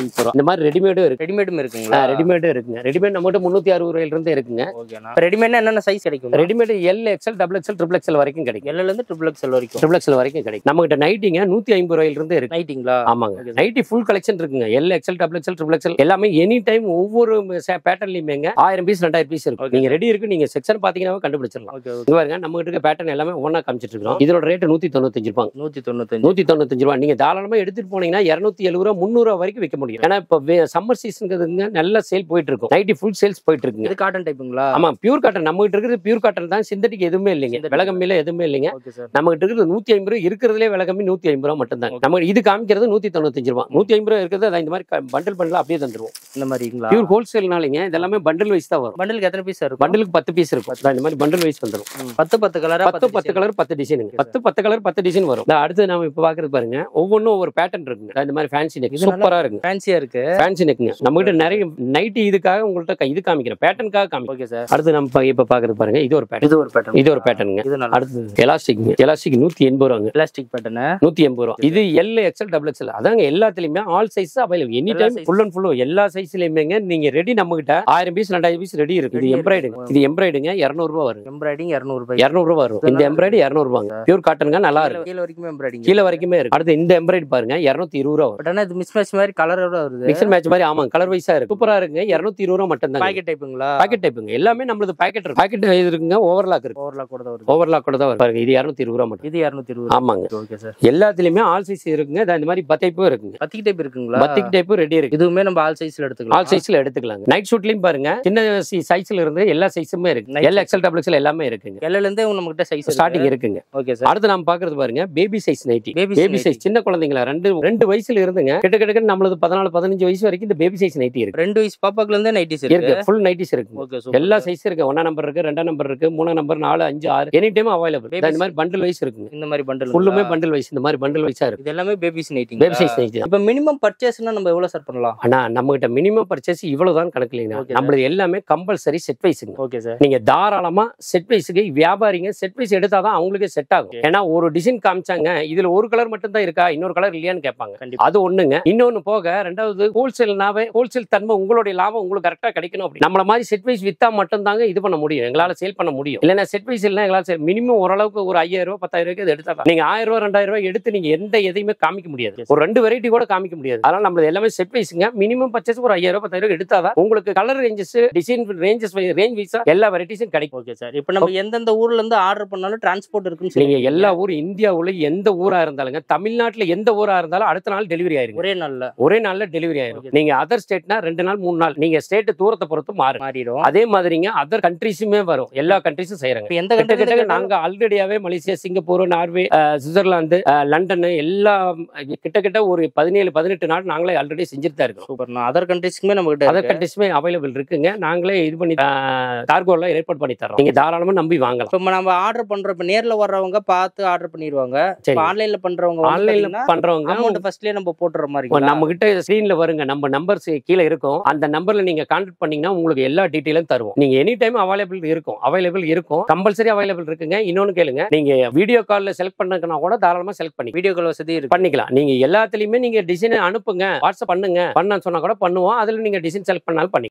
இரநூத்தி முப்பது ரூபா இந்த மாதிரி ரெடிமேடும் இருக்கு ரெடிமேடும் இருக்குங்களா ரெடிமேடும் இருக்குங்க ரெடிமேட் நம்மகிட்ட முந்நூற்றி அறுபது ரூபாயில இருந்து இருக்குங்க ஓகேண்ணா ரெடிமேட்னா என்னென்ன சைஸ் கிடைக்கும் readymade L XL double XL triple XL வரைக்கும் கிடைக்கும் எல்ல இருந்து ட்ரிபிள் எக்ஸ்எல் வரைக்கும் ட்ரிபிள் எக்ஸ்எல் வரைக்கும் கிடைக்கும் நம்மகிட்ட நைட்டிங்க நூற்றி ஐம்பது ரூபாயில இருந்து இருக்கு நைட்டிங்களா ஆமாங்க Okay, sir. Nighty full collection இருக்குங்க L XL double XL triple XL எல்லாமே எனி டைம் ஒவ்வொரு பேட்டர்ன்லயுமேங்க ஆயிரம் பீஸ் ரெண்டாயிரம் பீஸ் இருக்கும் Okay, நீங்க ரெடி இருக்கு நீங்க செக்ஷன் பாத்தீங்கன்னா கண்டுபிடிச்சிடலாம் ஓகே ஓகே இங்க பாருங்க நம்ம கிட்ட இருக்க பேட்டர்ன் எல்லாமே ஒண்ணா காமிச்சிட்டு இருக்கோம் இதோட ரேட் நூத்தி தொண்ணூத்தஞ்சு ரூபாங்க நூத்தி தொண்ணூத்தஞ்சு நூத்தி தொண்ணூத்தஞ்சு ரூபா நீங்க தாராளமா எடுத்துட்டு போனீங்கன்னா இருநூத்தி எழுபது ரூபா முந்நூறு ரூபா வரைக்கும் விற்க முடியும் ஏன்னா இப்ப சம்மர் சீசனுக்கு நல்ல சேல் போயிட்டு இருக்கும் நைட்டி ஃபுல் சேல்ஸ் போயிட்டு இருக்குங்க இது காட்டன் டைப்புங்களா ஆமா பியூர் காட்டன் நம்ம கிட்ட இருக்கிறது பியூர் காட்டன் தான் சிந்தட்டிக் எதுவுமே இல்லைங்க Synthetic. விலை கம்மியில எதுவுமே இல்லைங்க ஓகே சார் நம்ம கிட்ட இருக்கிறது நூத்தி ஐம்பது ரூபா இருக்கிறதுலே விலை கம்மி நூத்தி ஐம்பது ரூபா மட்டும் தான் நம்ம இது காமிக்கிறது நூத்தி தொண்ணூத்தஞ்சு ரூபா நூத்தி ஐம்பது ரூபா இருக்கிறது அதை இந்த மாதிரி பண்டில் பண்டில் அப்படியே தந்துருவோம் இந்த மாதிரிங்களா பியூர் ஹோல்சேல்னாலிங்க இதெல்லாமே பண்டில் வைஸ் தான் வரும் பண்டலுக்கு எத்தனை பீஸ் இருக்கும் பண்டிலுக்கு பத்து பீஸ் இருக்கும் அதான் இந்த மாதிரி பண்டில் வைஸ் வந்துரும் ம், பத்து பத்து கலரா பத்து பத்து கலர் பத்து டிசைனுங்க பத்து பத்து கலர் பத்து டிசைன் வரும் இந்த அடுத்து நாம இப்ப பாக்குறது பாருங்க ஒவ்வொன்றும் ஒவ்வொரு பேட்டர்ன் இருக்குங்க இந்த மாதிரி ஃபேன்சி நெக் இது நல்லா- சூப்பரா இருக்குங்க ஃபேன்சியா இருக்கு ஃபேன்சி நெக்குங்க நம்ம கிட்ட நிறைய நைட்டி இதுக்காக உங்கள்ட்ட க- இது காமிக்கிறேன் பேட்டர்னுக்காக காமிக்கிறேன் ஓகே சார் அடுத்து நம்ம பா- இப்ப பாக்குறது பாருங்க இது ஒரு பேட்டர்ன் இது ஒரு பேட்டர்ன் இது ஒரு பேட்டர்னுங்க இது நல்லா அடுத்து எலாஸ்டிக் எலாஸ்டிக் நூத்தி எண்பது ரூபாங்க எலாஸ்டிக் பேட்டர்னு நூத்தி எண்பது ரூபா இது எல் எக்ஸ்எல் டபுள் எக்ஸ்எல் அதாங்க எல்லாத்துலயுமே ஆல் சைஸ் அவைலபிள் எனி எல்லா time size. Full and full எல்லா சைஸ்லயுமேங்க நீங்க ரெடி நம்ம கிட்ட ஆயிரம் பீஸ் ரெண்டாயிரம் பீஸ் ரெடி இருக்கு இது Ready எம்ப்ராய்டுங்க இருக்கு. இது எம்ப்ராய்டுங்க இரநூறு ரூபா வரும் எம்ப்ராய்டிங் இரநூறு ரூபாய் இரநூறு ரூபா வரும் இந்த இதெல்லாம் எம்ப்ராய்டு இரநூறு ரூபாங்க பியூர் காட்டனுங்க நல்லா இருக்கு கீழ வரைக்குமே எம்ப்ராய்டிங் கீழே வரைக்குமே இருக்கு அடுத்து இந்த எம்ப்ராய்டு பாருங்க இருநூத்தி இருபது ரூபா வரும் பட் ஆனா இது மிஸ் மேட்ச் மாதிரி கலரோட வருது மிக்சர் மேட்ச் மாதிரி ஆமாங்க கலர் வைஸா இருக்கு சூப்பரா இருக்குங்க இருநூத்தி இருபது ரூபா மட்டும் தான் பாக்கெட் டைப்புங்களா பாக்கெட் டைப்புங்க எல்லாமே நம்மளது பாக்கெட் இருக்கு பாக்கெட் இது இருக்குங்க ஓவர்லாக் இருக்கு ஓவர்லாக் கூட தான் வருது ஓவர்லாக் கூட தான் வரும் பாருங்க இது இருநூத்தி இருபது ரூபா மட்டும் இது இரநூத்தி இருபது ஆமாங்க ஓகே சார் எல்லாத்துலயுமே ஆல் சைஸ் இருக்குங்க இதோ இந்த மாதிரி பத்தைப்பும் இருக்குங்க பத்திக்கு டைப் இருக்குங்களா பத்திக் டைப்பும் ரெடி இருக்கு இதுவுமே நம்ம ஆல் சைஸ்ல எடுத்துக்கலாம் ஆல் சைஸ்ல எடுத்துக்கலாங்க நைட் ஷூட்லயும் பாருங்க சின்ன சைஸ்ல இருந்து எல்லா சைஸுமே இருக்கு Night L XL double XL எல்லாமே இருக்குங்க எல்ல இருந்தே நம்ம கிட்ட சைஸ் ஸ்டார்டிங் இருக்குங்க ஓகே சார் அடுத்து நாம பாக்குறது பாருங்க baby size nighty Baby baby size size சின்ன குழந்தைங்களா ரெண்டு ரெண்டு வயசுல இருந்துங்க கிட்ட கிட்ட நம்மளது பதினாலு பதினஞ்சு வயசு வரைக்கும் இந்த பேபி சைஸ் நைட்டி இருக்கு ரெண்டு வயசு பாப்பாக்குல இருந்தே நைட்டிஸ் இருக்கு இருக்கு ஃபுல் நைட்டிஸ் இருக்கு ஓகே எல்லா சைஸ் இருக்கு ஒன்னா நம்பர் இருக்கு ரெண்டாம் நம்பர் இருக்கு மூணாம் நம்பர் நாலு அஞ்சு ஆறு எனி டைம் அவைலபிள் Baby இந்த மாதிரி பண்டில் வைஸ் இருக்குங்க இந்த மாதிரி பண்டல் ஃபுல்லுமே பண்டில் வைஸ் இந்த மாதிரி பண்டில் வைஸா இருக்கு இது எல்லாமே பேபிஸ் நைட்டிங் பேபி சைஸ் நைட்டி இப்ப மினிமம் பர்ச்சேஸ்னா நம்ம எவ்வளவு சார் பண்ணலாம் ஆனா நம்ம கிட்ட மினிமம் பர்ச்சேஸ் இவ்வளவுதான் கணக்கு இல்லைங்க Okay, நம்மளது எல்லாமே கம்பல்சரி செட் வைஸுங்க ஓகே சார் நீங்க தாராளமா செட் வைஸுக்கு வியாபாரிங்க செட் வைஸ் எடுத்தாதான் அவங்களுக்கே செட் ஆகும் Okay. ஏன்னா ஒரு டிசைன் காமிச்சாங்க இதுல ஒரு கலர் மட்டும் தான் இருக்கா இன்னொரு கலர் இல்லையான்னு கேட்பாங்க கண்டிப்பா அது ஒண்ணுங்க இன்னொன்னு போக ரெண்டாவது ஹோல்சேல்னாவே ஹோல்சேல் தன்மை உங்களுடைய லாபம் உங்களுக்கு கரெக்டா கிடைக்கணும் அப்படி நம்மள மாதிரி செட் வைஸ் வித்தா மட்டும் தாங்க இது பண்ண முடியும் எங்களால சேல் பண்ண முடியும் இல்லைன்னா செட் வைஸ் இல்லைன்னா எங்களால மினிமம் ஓரளவுக்கு ஒரு ஐயாயிரம் ரூபாய் பத்தாயிரம் ரூபாய்க்கு இது எடுத்தா தான். நீங்க ஆயிரம் ரூபாய் ரெண்டாயிரம் ரூபாய் எடுத்து நீங்க எந்த எதையுமே காமிக்க முடியாது Yes. ஒரு ரெண்டு வெரைட்டி கூட காமிக்க முடியாது அதனால நம்மளது எல்லாமே செட் வைஸுங்க மினிமம் பர்ச்சேஸ் ஒரு ஐயாயிரம் ரூபாய் பத்தாயிரம் ரூபாய் எடுத்தாதான் உங்களுக்கு colour ranges design ranges range வைஸா எல்லா வெரைட்டிஸும் கிடைக்கும் ஓகே சார் இப்போ நம்ம எந்தெந்த ஊர்ல இருந்து ஆர்டர் பண்ணாலும் டிரான்ஸ்போர்ட் இருக்குன்னு நீங்க சொல்லி எல்லா ஊர் இந்தியாவுல எந்த ஊரா இருந்தாலுங்க தமிழ்நாட்டுல எந்த ஊரா இருந்தாலும் அடுத்த நாள் டெலிவரி ஆயிருங்க ஒரே நாள்ல ஒரே நாள்ல டெலிவரி ஆயிரும் Okay. நீங்க அதர் ஸ்டேட்னா ரெண்டு நாள் மூணு நாள் நீங்க ஸ்டேட் தூரத்தை பொறுத்து மாறும் மாறிடும் அதே மாதிரிங்க அதர் கண்ட்ரிஸுமே வரும் எல்லா கண்ட்ரிஸும் செய்யறாங்க இப்போ எந்த கிட்ட கிட்ட கண்ட்ரி நாங்க ஆல்ரெடியாவே மலேசியா சிங்கப்பூர் நார்வே அஹ், சுவிட்சர்லாந்து அஹ், லண்டன் எல்லாம் கிட்ட கிட்ட ஒரு பதினேழு பதினெட்டு நாள் நாங்களே ஆல்ரெடி செஞ்சுட்டு தான் இருக்கோம் சூப்பர் அதர் கண்ட்ரிஸ்க்குமே நம்ம கிட்ட அதர் இருக்கு. கண்ட்ரிஸுமே அவைலபிள் இருக்குங்க நாங்களே இது பண்ணி கார்கோ எல்லாம் ஏற்பாடு பண்ணி தரோம் நீங்க தாராளமா நம்பி வாங்கலாம் இப்போ நம்ம ஆர்டர் பண்றோம் இப்போ நேர்ல வர்றவங்க பார்த்து ஆர்டர் பண்ணிடுவாங்க சரி இப்போ ஆன்லைன்ல பண்றவங்க ஆன்லைன்ல பண்றவங்க அமௌண்ட் ஃபர்ஸ்ட்லயே நம்ம போட்டுற மாதிரி இப்போ நம்ம கிட்ட ஸ்க்ரீன்ல வருங்க நம்ம நம்பர்ஸ் கீழே இருக்கும் அந்த நம்பர்ல நீங்க கான்டாக்ட் பண்ணீங்கன்னா உங்களுக்கு எல்லா டீட்டெயிலும் தருவோம் நீங்க எனி டைம் அவைலபிள் இருக்கும் அவைலபிள் இருக்கும் கம்பல்சரி அவைலபிள் இருக்குங்க இன்னொன்னு கேளுங்க நீங்க வீடியோ கால்ல செலக்ட் பண்ணதுனா கூட தாராளமா செலக்ட் பண்ணி வீடியோ கால் வசதி இருக்கு பண்ணிக்கலாம் நீங்க எல்லாத்துலயுமே நீங்க டிசைன் அனுப்புங்க வாட்ஸ்அப் பண்ணுங்க பண்ண சொன்னா கூட பண்ணுவோம் அதுல நீங்க டிசைன் செலக்ட் பண்ணாலும் பண்ணி